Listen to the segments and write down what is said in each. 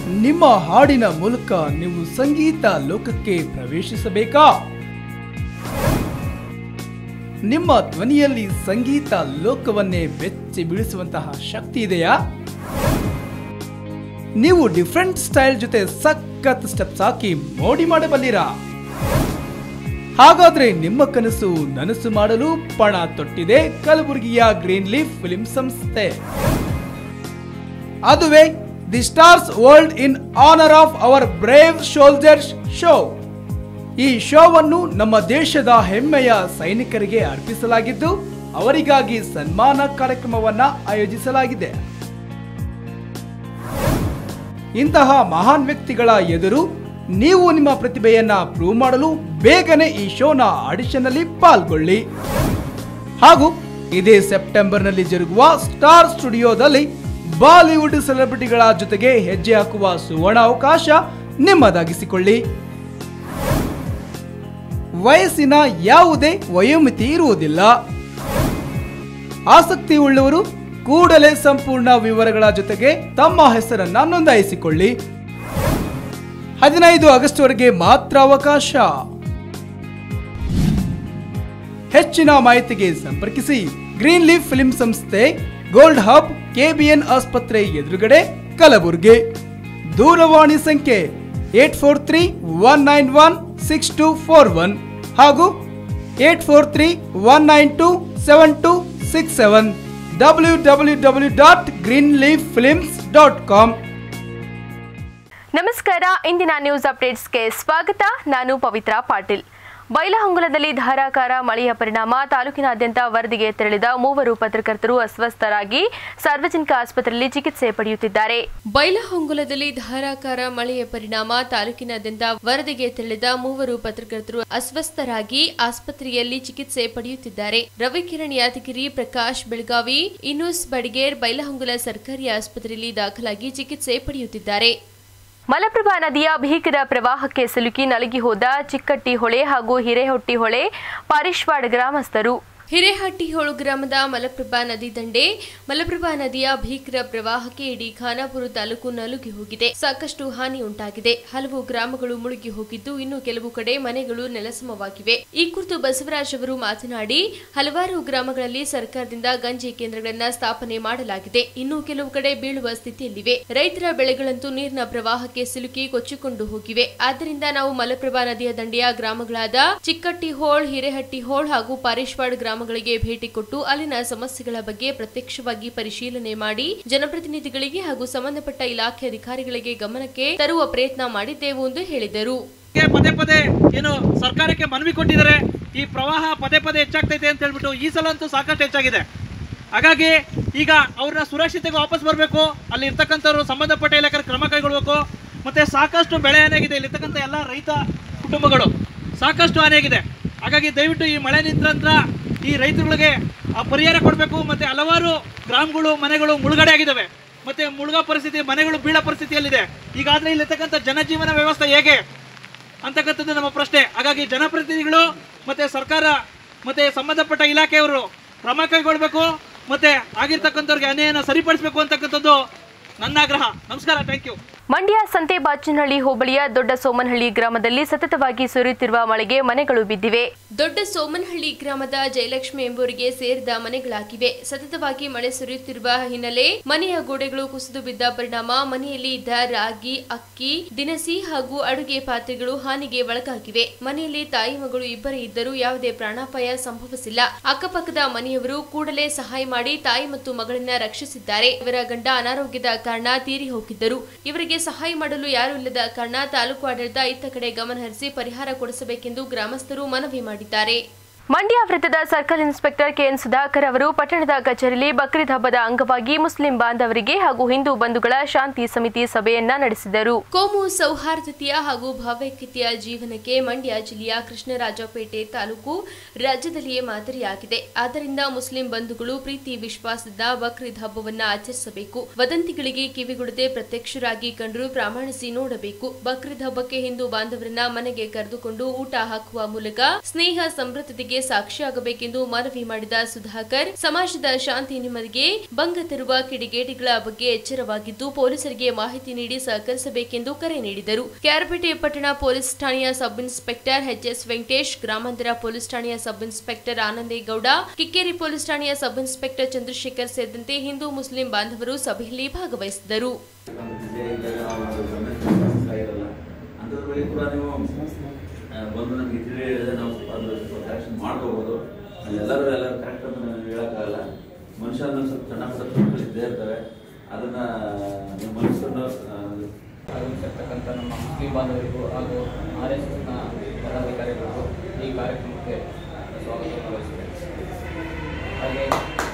ನಿಮ್ಮ ಹಾಡಿನ ಮೂಲಕ ನೀವು ಸಂಗೀತ ಲೋಕಕ್ಕೆ ಪ್ರವೇಶಿಸಬೇಕಾ ನಿಮ್ಮ ಧ್ವನಿಯಲ್ಲಿ ಸಂಗೀತ ಲೋಕವನ್ನೇ ಬೆಚ್ಚಿ ಬೀಳಿಸುವಂತಹ ಶಕ್ತಿ ಇದೆಯಾ ನೀವು ಡಿಫ್ರೆಂಟ್ ಸ್ಟೈಲ್ ಜೊತೆ ಸಖತ್ ಸ್ಟೆಪ್ಸ್ ಹಾಕಿ ಮೋಡಿ ಮಾಡಬಲ್ಲಿರಾ ಹಾಗಾದ್ರೆ ನಿಮ್ಮ ಕನಸು ನನಸು ಮಾಡಲು ಪಣ ತೊಟ್ಟಿದೆ ಕಲಬುರಗಿಯ ಗ್ರೀನ್ ಲೀಫ್ ಫಿಲ್ಮ್ ಸಂಸ್ಥೆ ಅದುವೇ the stars world in honour of our brave soldiers show ಈ ಶೋವನ್ನು ನಮ್ಮ ದೇಶದ ಹೆಮ್ಮೆಯ ಸೈನಿಕರಿಗೆ ಅರ್ಪಿಸಲಾಗಿದ್ದು ಅವರಿಗಾಗಿ ಸನ್ಮಾನ ಕಾರ್ಯಕ್ರಮವನ್ನ ಆಯೋಜಿಸಲಾಗಿದೆ ಇಂತಹ ಮಹಾನ್ ವ್ಯಕ್ತಿಗಳ ಎದುರು ನೀವು ನಿಮ್ಮ ಪ್ರತಿಭೆಯನ್ನ ಪ್ರೂವ್ ಮಾಡಲು ಬೇಗನೆ ಈ ಶೋನ ಆಡಿಷನ್ ಅಲ್ಲಿ ಪಾಲ್ಗೊಳ್ಳಿ ಹಾಗೂ ಇದೇ ಸೆಪ್ಟೆಂಬರ್ನಲ್ಲಿ ಜರುಗುವ ಸ್ಟಾರ್ ಸ್ಟುಡಿಯೋದಲ್ಲಿ ಬಾಲಿವುಡ್ ಸೆಲೆಬ್ರಿಟಿಗಳ ಜೊತೆಗೆ ಹೆಜ್ಜೆ ಹಾಕುವ ಸುವರ್ಣ ಅವಕಾಶ ನಿಮ್ಮದಾಗಿಸಿಕೊಳ್ಳಿ ವಯಸ್ಸಿನ ಯಾವುದೇ ವಯೋಮಿತಿ ಇರುವುದಿಲ್ಲ ಆಸಕ್ತಿ ಉಳ್ಳವರು ಕೂಡಲೇ ಸಂಪೂರ್ಣ ವಿವರಗಳ ಜೊತೆಗೆ ತಮ್ಮ ಹೆಸರನ್ನ ನೋಂದಾಯಿಸಿಕೊಳ್ಳಿ ಹದಿನೈದು ಆಗಸ್ಟ್ ವರೆಗೆ ಮಾತ್ರ ಅವಕಾಶ ಹೆಚ್ಚಿನ ಮಾಹಿತಿಗೆ ಸಂಪರ್ಕಿಸಿ ಗ್ರೀನ್ ಲೀಫ್ ಫಿಲ್ಮ್ ಸಂಸ್ಥೆ ಗೋಲ್ಡ್ ಹಬ್ ಕೆಬಿಎನ್ ಆಸ್ಪತ್ರೆ ಎದುರುಗಡೆ ಕಲಬುರಗಿ ದೂರವಾಣಿ ಸಂಖ್ಯೆ eight four three one nine one six two four one ಹಾಗೂ eight four three one nine two seven two six seven W W W dot green leaf films dot com ನಮಸ್ಕಾರ ಇಂದಿನ news ಅಪ್ಡೇಟ್ಸ್ಗೆ ಸ್ವಾಗತ ನಾನು ಪವಿತ್ರ ಪಾಟೀಲ್ ಬೈಲಹೊಂಗಲದಲ್ಲಿ ಧಾರಾಕಾರ ಮಳೆಯ ಪರಿಣಾಮ ತಾಲೂಕಿನಾದ್ಯಂತ ವರದಿಗೆ ತೆರಳಿದ ಮೂವರು ಪತ್ರಕರ್ತರು ಅಸ್ವಸ್ಥರಾಗಿ ಸಾರ್ವಜನಿಕ ಆಸ್ಪತ್ರೆಯಲ್ಲಿ ಚಿಕಿತ್ಸೆ ಪಡೆಯುತ್ತಿದ್ದಾರೆ ಬೈಲಹೊಂಗಲದಲ್ಲಿ ಧಾರಾಕಾರ ಮಳೆಯ ಪರಿಣಾಮ ತಾಲೂಕಿನಾದ್ಯಂತ ವರದಿಗೆ ತೆರಳಿದ ಮೂವರು ಪತ್ರಕರ್ತರು ಅಸ್ವಸ್ಥರಾಗಿ ಆಸ್ಪತ್ರೆಯಲ್ಲಿ ಚಿಕಿತ್ಸೆ ಪಡೆಯುತ್ತಿದ್ದಾರೆ ರವಿಕಿರಣ್ ಯಾದಗಿರಿ ಪ್ರಕಾಶ್ ಬೆಳಗಾವಿ ಇನೂಸ್ ಬಡಿಗೇರ್ ಬೈಲಹೊಂಗಲ ಸರ್ಕಾರಿ ಆಸ್ಪತ್ರೆಯಲ್ಲಿ ದಾಖಲಾಗಿ ಚಿಕಿತ್ಸೆ ಪಡೆಯುತ್ತಿದ್ದಾರೆ ಮಲಪ್ರಭಾ ನದಿಯ ಭೀಕರ ಪ್ರವಾಹಕ್ಕೆ ಸಿಲುಕಿ ನಲಗಿ ಹೋದ ಚಿಕ್ಕಟ್ಟಿ ಹೊಳೆ ಹಾಗೂ ಹಿರೇಹೊಟ್ಟಿ ಹೊಳೆ ಪಾರಿಶ್ವಾಡ್ ಗ್ರಾಮಸ್ಥರು ಹಿರೇಹಟ್ಟಿಹೊಳು ಗ್ರಾಮದ ಮಲಪ್ರಭಾ ನದಿ ದಂಡೆ ಮಲಪ್ರಭಾ ನದಿಯ ಭೀಕರ ಪ್ರವಾಹಕ್ಕೆ ಇಡೀ ಖಾನಾಪುರ ತಾಲೂಕು ನಲುಗಿ ಹೋಗಿದೆ ಸಾಕಷ್ಟು ಹಾನಿ ಉಂಟಾಗಿದೆ ಹಲವು ಗ್ರಾಮಗಳು ಮುಳುಗಿ ಹೋಗಿದ್ದು ಇನ್ನು ಕೆಲವು ಕಡೆ ಮನೆಗಳು ನೆಲಸಮವಾಗಿವೆ ಈ ಕುರಿತು ಬಸವರಾಜ್ ಅವರು ಮಾತನಾಡಿ ಹಲವಾರು ಗ್ರಾಮಗಳಲ್ಲಿ ಸರ್ಕಾರದಿಂದ ಗಂಜಿ ಕೇಂದ್ರಗಳನ್ನ ಸ್ಥಾಪನೆ ಮಾಡಲಾಗಿದೆ ಇನ್ನು ಕೆಲವು ಕಡೆ ಬೀಳುವ ಸ್ಥಿತಿಯಲ್ಲಿವೆ ರೈತರ ಬೆಳೆಗಳಂತೂ ನೀರಿನ ಪ್ರವಾಹಕ್ಕೆ ಸಿಲುಕಿ ಕೊಚ್ಚಿಕೊಂಡು ಹೋಗಿವೆ ಆದ್ದರಿಂದ ನಾವು ಮಲಪ್ರಭಾ ನದಿಯ ದಂಡೆಯ ಗ್ರಾಮಗಳಾದ ಚಿಕ್ಕಟ್ಟಿಹೋಳ್ ಹಿರೇಹಟ್ಟಿಹೋಳ್ ಹಾಗೂ ಪಾರೇಶ್ವಾಡ್ ಗ್ರಾಮಗಳಿಗೆ ಭೇಟಿ ಕೊಟ್ಟು ಅಲ್ಲಿನ ಸಮಸ್ಯೆಗಳ ಬಗ್ಗೆ ಪ್ರತ್ಯಕ್ಷವಾಗಿ ಪರಿಶೀಲನೆ ಮಾಡಿ ಜನಪ್ರತಿನಿಧಿಗಳಿಗೆ ಹಾಗೂ ಸಂಬಂಧಪಟ್ಟ ಇಲಾಖೆ ಅಧಿಕಾರಿಗಳಿಗೆ ಗಮನಕ್ಕೆ ತರುವ ಪ್ರಯತ್ನ ಮಾಡಿದ್ದೆವು ಎಂದು ಹೇಳಿದರು ಗೆ ಪದೇ ಪದೇ ಏನು ಸರ್ಕಾರಕ್ಕೆ ಮನವಿ ಕೊಟ್ಟಿದ್ದಾರೆ ಈ ಪ್ರವಾಹ ಪದೇ ಪದೇ ಹೆಚ್ಚಾಗ್ತೈತೆ ಅಂತ ಹೇಳ್ಬಿಟ್ಟು ಈ ಸಲ ಅಂತೂ ಸಾಕಷ್ಟು ಹೆಚ್ಚಾಗಿದೆ ಹಾಗಾಗಿ ಈಗ ಅವ್ರನ್ನ ಸುರಕ್ಷತೆಗೆ ವಾಪಸ್ ಬರಬೇಕು ಅಲ್ಲಿ ಇರ್ತಕ್ಕಂಥವ್ರು ಸಂಬಂಧಪಟ್ಟ ಇಲಾಖೆ ಕ್ರಮ ಕೈಗೊಳ್ಬೇಕು ಮತ್ತೆ ಸಾಕಷ್ಟು ಬೆಳೆ ಹಾನಿಯಾಗಿದೆ ಇಲ್ಲಿರ್ತಕ್ಕಂಥ ಎಲ್ಲ ರೈತ ಕುಟುಂಬಗಳು ಸಾಕಷ್ಟು ಹಾನಿಯಾಗಿದೆ ಹಾಗಾಗಿ ದಯವಿಟ್ಟು ಈ ಮಳೆ ನಿಂತ ನಂತರ ಈ ರೈತರುಗಳಿಗೆ ಆ ಪರಿಹಾರ ಕೊಡಬೇಕು ಮತ್ತೆ ಹಲವಾರು ಗ್ರಾಮಗಳು ಮನೆಗಳು ಮುಳುಗಡೆ ಆಗಿದ್ದಾವೆ ಮತ್ತೆ ಮುಳುಗೋ ಪರಿಸ್ಥಿತಿ ಮನೆಗಳು ಬೀಳೋ ಪರಿಸ್ಥಿತಿಯಲ್ಲಿದೆ ಈಗಾದ್ರೆ ಇಲ್ಲಿರ್ತಕ್ಕಂಥ ಜನಜೀವನ ವ್ಯವಸ್ಥೆ ಹೇಗೆ ಅಂತಕ್ಕಂಥದ್ದು ನಮ್ಮ ಪ್ರಶ್ನೆ ಹಾಗಾಗಿ ಜನಪ್ರತಿನಿಧಿಗಳು ಮತ್ತೆ ಸರ್ಕಾರ ಮತ್ತೆ ಸಂಬಂಧಪಟ್ಟ ಇಲಾಖೆಯವರು ಕ್ರಮ ಕೈಗೊಳ್ಬೇಕು ಮತ್ತೆ ಆಗಿರ್ತಕ್ಕಂಥವ್ರಿಗೆ ಅನ್ಯಾಯನ ಸರಿಪಡಿಸಬೇಕು ಅಂತಕ್ಕಂಥದ್ದು ನನ್ನ ಆಗ್ರಹ ನಮಸ್ಕಾರ ಥ್ಯಾಂಕ್ ಯು ಮಂಡ್ಯ ಸಂತೆ ಬಾಚನಹಳ್ಳಿ ಹೋಬಳಿಯ ದೊಡ್ಡ ಸೋಮನಹಳ್ಳಿ ಗ್ರಾಮದಲ್ಲಿ ಸತತವಾಗಿ ಸುರಿಯುತ್ತಿರುವ ಮಳೆಗೆ ಮನೆಗಳು ಬಿದ್ದಿವೆ ದೊಡ್ಡ ಸೋಮನಹಳ್ಳಿ ಗ್ರಾಮದ ಜಯಲಕ್ಷ್ಮಿ ಎಂಬುವರಿಗೆ ಸೇರಿದ ಮನೆಗಳಾಗಿವೆ ಸತತವಾಗಿ ಮಳೆ ಸುರಿಯುತ್ತಿರುವ ಹಿನ್ನೆಲೆ ಮನೆಯ ಗೋಡೆಗಳು ಕುಸಿದು ಬಿದ್ದ ಪರಿಣಾಮ ಮನೆಯಲ್ಲಿ ಇದ್ದ ರಾಗಿ ಅಕ್ಕಿ ದಿನಸಿ ಹಾಗೂ ಅಡುಗೆ ಪಾತ್ರೆಗಳು ಹಾನಿಗೆ ಒಳಗಾಗಿವೆ ಮನೆಯಲ್ಲಿ ತಾಯಿ ಮಗಳು ಇಬ್ಬರೇ ಇದ್ದರೂ ಯಾವುದೇ ಪ್ರಾಣಾಪಾಯ ಸಂಭವಿಸಿಲ್ಲ ಅಕ್ಕಪಕ್ಕದ ಮನೆಯವರು ಕೂಡಲೇ ಸಹಾಯ ಮಾಡಿ ತಾಯಿ ಮತ್ತು ಮಗಳನ್ನ ರಕ್ಷಿಸಿದ್ದಾರೆ ಇವರ ಗಂಡ ಅನಾರೋಗ್ಯದ ಕಾರಣ ತೀರಿ ಹೋಗಿದ್ದರು ಇವರಿಗೆ ಸಹಾಯ ಮಾಡಲು ಯಾರೂ ಇಲ್ಲದ ಕಾರಣ ತಾಲೂಕು ಆಡಳಿತ ಇತ್ತ ಕಡೆ ಗಮನ ಹರಿಸಿ ಪರಿಹಾರ ಕೊಡಿಸಬೇಕೆಂದು ಗ್ರಾಮಸ್ಥರು ಮನವಿ ಮಾಡಿದ್ದಾರೆ ಮಂಡ್ಯ ವೃತ್ತದ ಸರ್ಕಲ್ ಇನ್ಸ್ಪೆಕ್ಟರ್ ಕೆಎನ್ ಸುಧಾಕರ್ ಅವರು ಪಟ್ಟಣದ ಕಚೇರಿಯಲ್ಲಿ ಬಕ್ರೀದ್ ಹಬ್ಬದ ಅಂಗವಾಗಿ ಮುಸ್ಲಿಂ ಬಾಂಧವರಿಗೆ ಹಾಗೂ ಹಿಂದೂ ಬಂಧುಗಳ ಶಾಂತಿ ಸಮಿತಿ ಸಭೆಯನ್ನ ನಡೆಸಿದರು ಕೋಮು ಸೌಹಾರ್ದತೆಯ ಹಾಗೂ ಭಾವೈಕ್ಯತೆಯ ಜೀವನಕ್ಕೆ ಮಂಡ್ಯ ಜಿಲ್ಲೆಯ ಕೃಷ್ಣರಾಜಪೇಟೆ ತಾಲೂಕು ರಾಜ್ಯದಲ್ಲಿಯೇ ಮಾದರಿಯಾಗಿದೆ ಆದ್ದರಿಂದ ಮುಸ್ಲಿಂ ಬಂಧುಗಳು ಪ್ರೀತಿ ವಿಶ್ವಾಸದ ಬಕ್ರೀದ್ ಹಬ್ಬವನ್ನ ಆಚರಿಸಬೇಕು ವದಂತಿಗಳಿಗೆ ಕಿವಿಗೊಡದೆ ಪ್ರತ್ಯಕ್ಷರಾಗಿ ಕಂಡರೂ ಪ್ರಾಮಾಣಿಸಿ ನೋಡಬೇಕು ಬಕ್ರೀದ್ ಹಬ್ಬಕ್ಕೆ ಹಿಂದೂ ಬಾಂಧವರನ್ನ ಮನೆಗೆ ಕರೆದುಕೊಂಡು ಊಟ ಹಾಕುವ ಮೂಲಕ ಸ್ನೇಹ ಸಮೃದ್ಧತೆಗೆ ಸಾಕ್ಷಿಯಾಗಬೇಕೆಂದು ಮನವಿ ಮಾಡಿದ ಸುಧಾಕರ್ ಸಮಾಜದ ಶಾಂತಿ ನೆಮ್ಮದಿಗೆ ಭಂಗ ತರುವ ಕಿಡಿಗೇಡಿಗಳ ಬಗ್ಗೆ ಎಚ್ಚರವಾಗಿದ್ದು ಪೊಲೀಸರಿಗೆ ಮಾಹಿತಿ ನೀಡಿ ಸಹಕರಿಸಬೇಕೆಂದು ಕರೆ ನೀಡಿದರು ಕ್ಯಾರಪೇಟೆ ಪಟ್ಟಣ ಪೊಲೀಸ್ ಠಾಣೆಯ ಸಬ್ ಇನ್ಸ್ಪೆಕ್ಟರ್ ಎಚ್ಎಸ್ ವೆಂಕಟೇಶ್ ಗ್ರಾಮಾಂತರ ಪೊಲೀಸ್ ಠಾಣೆಯ sub inspector Anandegowda Kikkeri police ಠಾಣೆಯ ಸಬ್ ಇನ್ಸ್ಪೆಕ್ಟರ್ ಚಂದ್ರಶೇಖರ್ ಸೇರಿದಂತೆ ಹಿಂದೂ ಮುಸ್ಲಿಂ ಬಾಂಧವರು ಸಭೆಯಲ್ಲಿ ಭಾಗವಹಿಸಿದರು ಇರಲ್ಲ ಅಂಥದ್ರಲ್ಲಿ ಕೂಡ ನೀವು ಆ, ಬಂದು ನಮಗೆ ತಿಳಿ ಹೇಳಿದ್ರೆ ನಾವು ಅದು ಕರೆಕ್ಷನ್ ಮಾಡ್ಕೋಬೋದು ಎಲ್ಲರೂ ಎಲ್ಲರೂ ಕರೆಕ್ಟ್ ಅಂತ ನಾವು ಹೇಳೋಕ್ಕಾಗಲ್ಲ ಮನುಷ್ಯ ಅಂದ್ರೆ ಸ್ವಲ್ಪ ಸಣ್ಣ ಪುಟ್ಟ ತಪ್ಪುಗಳು ಇದ್ದೇ ಇರ್ತವೆ ಅದನ್ನ ನೀವು ಮನಸ್ಸನ್ನು ಆ, ಆಗಮಿಸಿರ್ತಕ್ಕಂಥ ನಮ್ಮ ಮುಸ್ಲಿಂ ಬಾಂಧವರಿಗೂ ಹಾಗೂ ಆರ್ ಎಸ್ ಎಸ್ನ ಪದಾಧಿಕಾರಿಗಳಿಗೂ ಈ ಕಾರ್ಯಕ್ರಮಕ್ಕೆ ಸ್ವಾಗತವನ್ನು ಬಯಸುತ್ತೇನೆ ಹಾಗೆ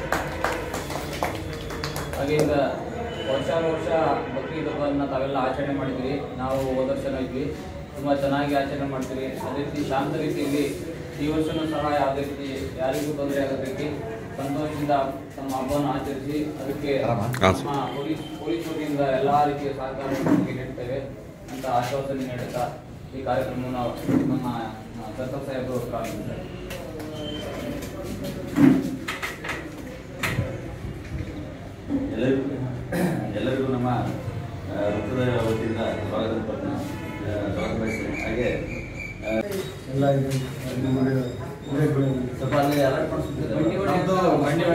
ಹಾಗೆ ಈಗ ವರ್ಷಾನುವರ್ಷ ಬಕ್ರೀದ್ ಹಬ್ಬವನ್ನು ತಾವೆಲ್ಲ ಆಚರಣೆ ಮಾಡಿದ್ರಿ ನಾವು ಹೋದ ವರ್ಷನೂ ಇದ್ವಿ ತುಂಬ ಚೆನ್ನಾಗಿ ಆಚರಣೆ ಮಾಡ್ತೀವಿ ಅದೇ ರೀತಿ ಶಾಂತ ರೀತಿಯಲ್ಲಿ ಈ ವರ್ಷನೂ ಸಹ ಯಾವುದೇ ರೀತಿ ಯಾರಿಗೂ ತೊಂದರೆ ಆಗದ ರೀತಿ ಸಂತೋಷದಿಂದ ತಮ್ಮ ಹಬ್ಬವನ್ನು ಆಚರಿಸಿ ಅದಕ್ಕೆ ನಮ್ಮ ಪೊಲೀಸ್ ಪೊಲೀಸ್ ವತಿಯಿಂದ ಎಲ್ಲ ರೀತಿಯ ಸಹಕಾರವನ್ನು ನಿಮಗೆ ನೀಡ್ತೇವೆ ಅಂತ ಆಶ್ವಾಸನೆ ನೀಡುತ್ತಾ ಈ ಕಾರ್ಯಕ್ರಮವನ್ನು ನಮ್ಮ ದತ್ತ ಸಾಹೇಬರು ಪ್ರಾರಂಭಿಸಿದ್ದಾರೆ ಎಲ್ಲರಿಗೂ ಎಲ್ಲರಿಗೂ ನಮ್ಮ ಆ, ವೃತ್ತದ ವತಿಯಿಂದ ಸ್ವಾಗತ ಪಡ್ತೀನಿ ಆ, ಸ್ವಾಗತ ಬಯಸ್ತೇನೆ ಹಾಗೆ ಆ, ಸ್ವಲ್ಪ ಅಲ್ಲಿ ಅಲರ್ಟ್ ಮಾಡಿಸ್ತಿದ್ದಾರೆ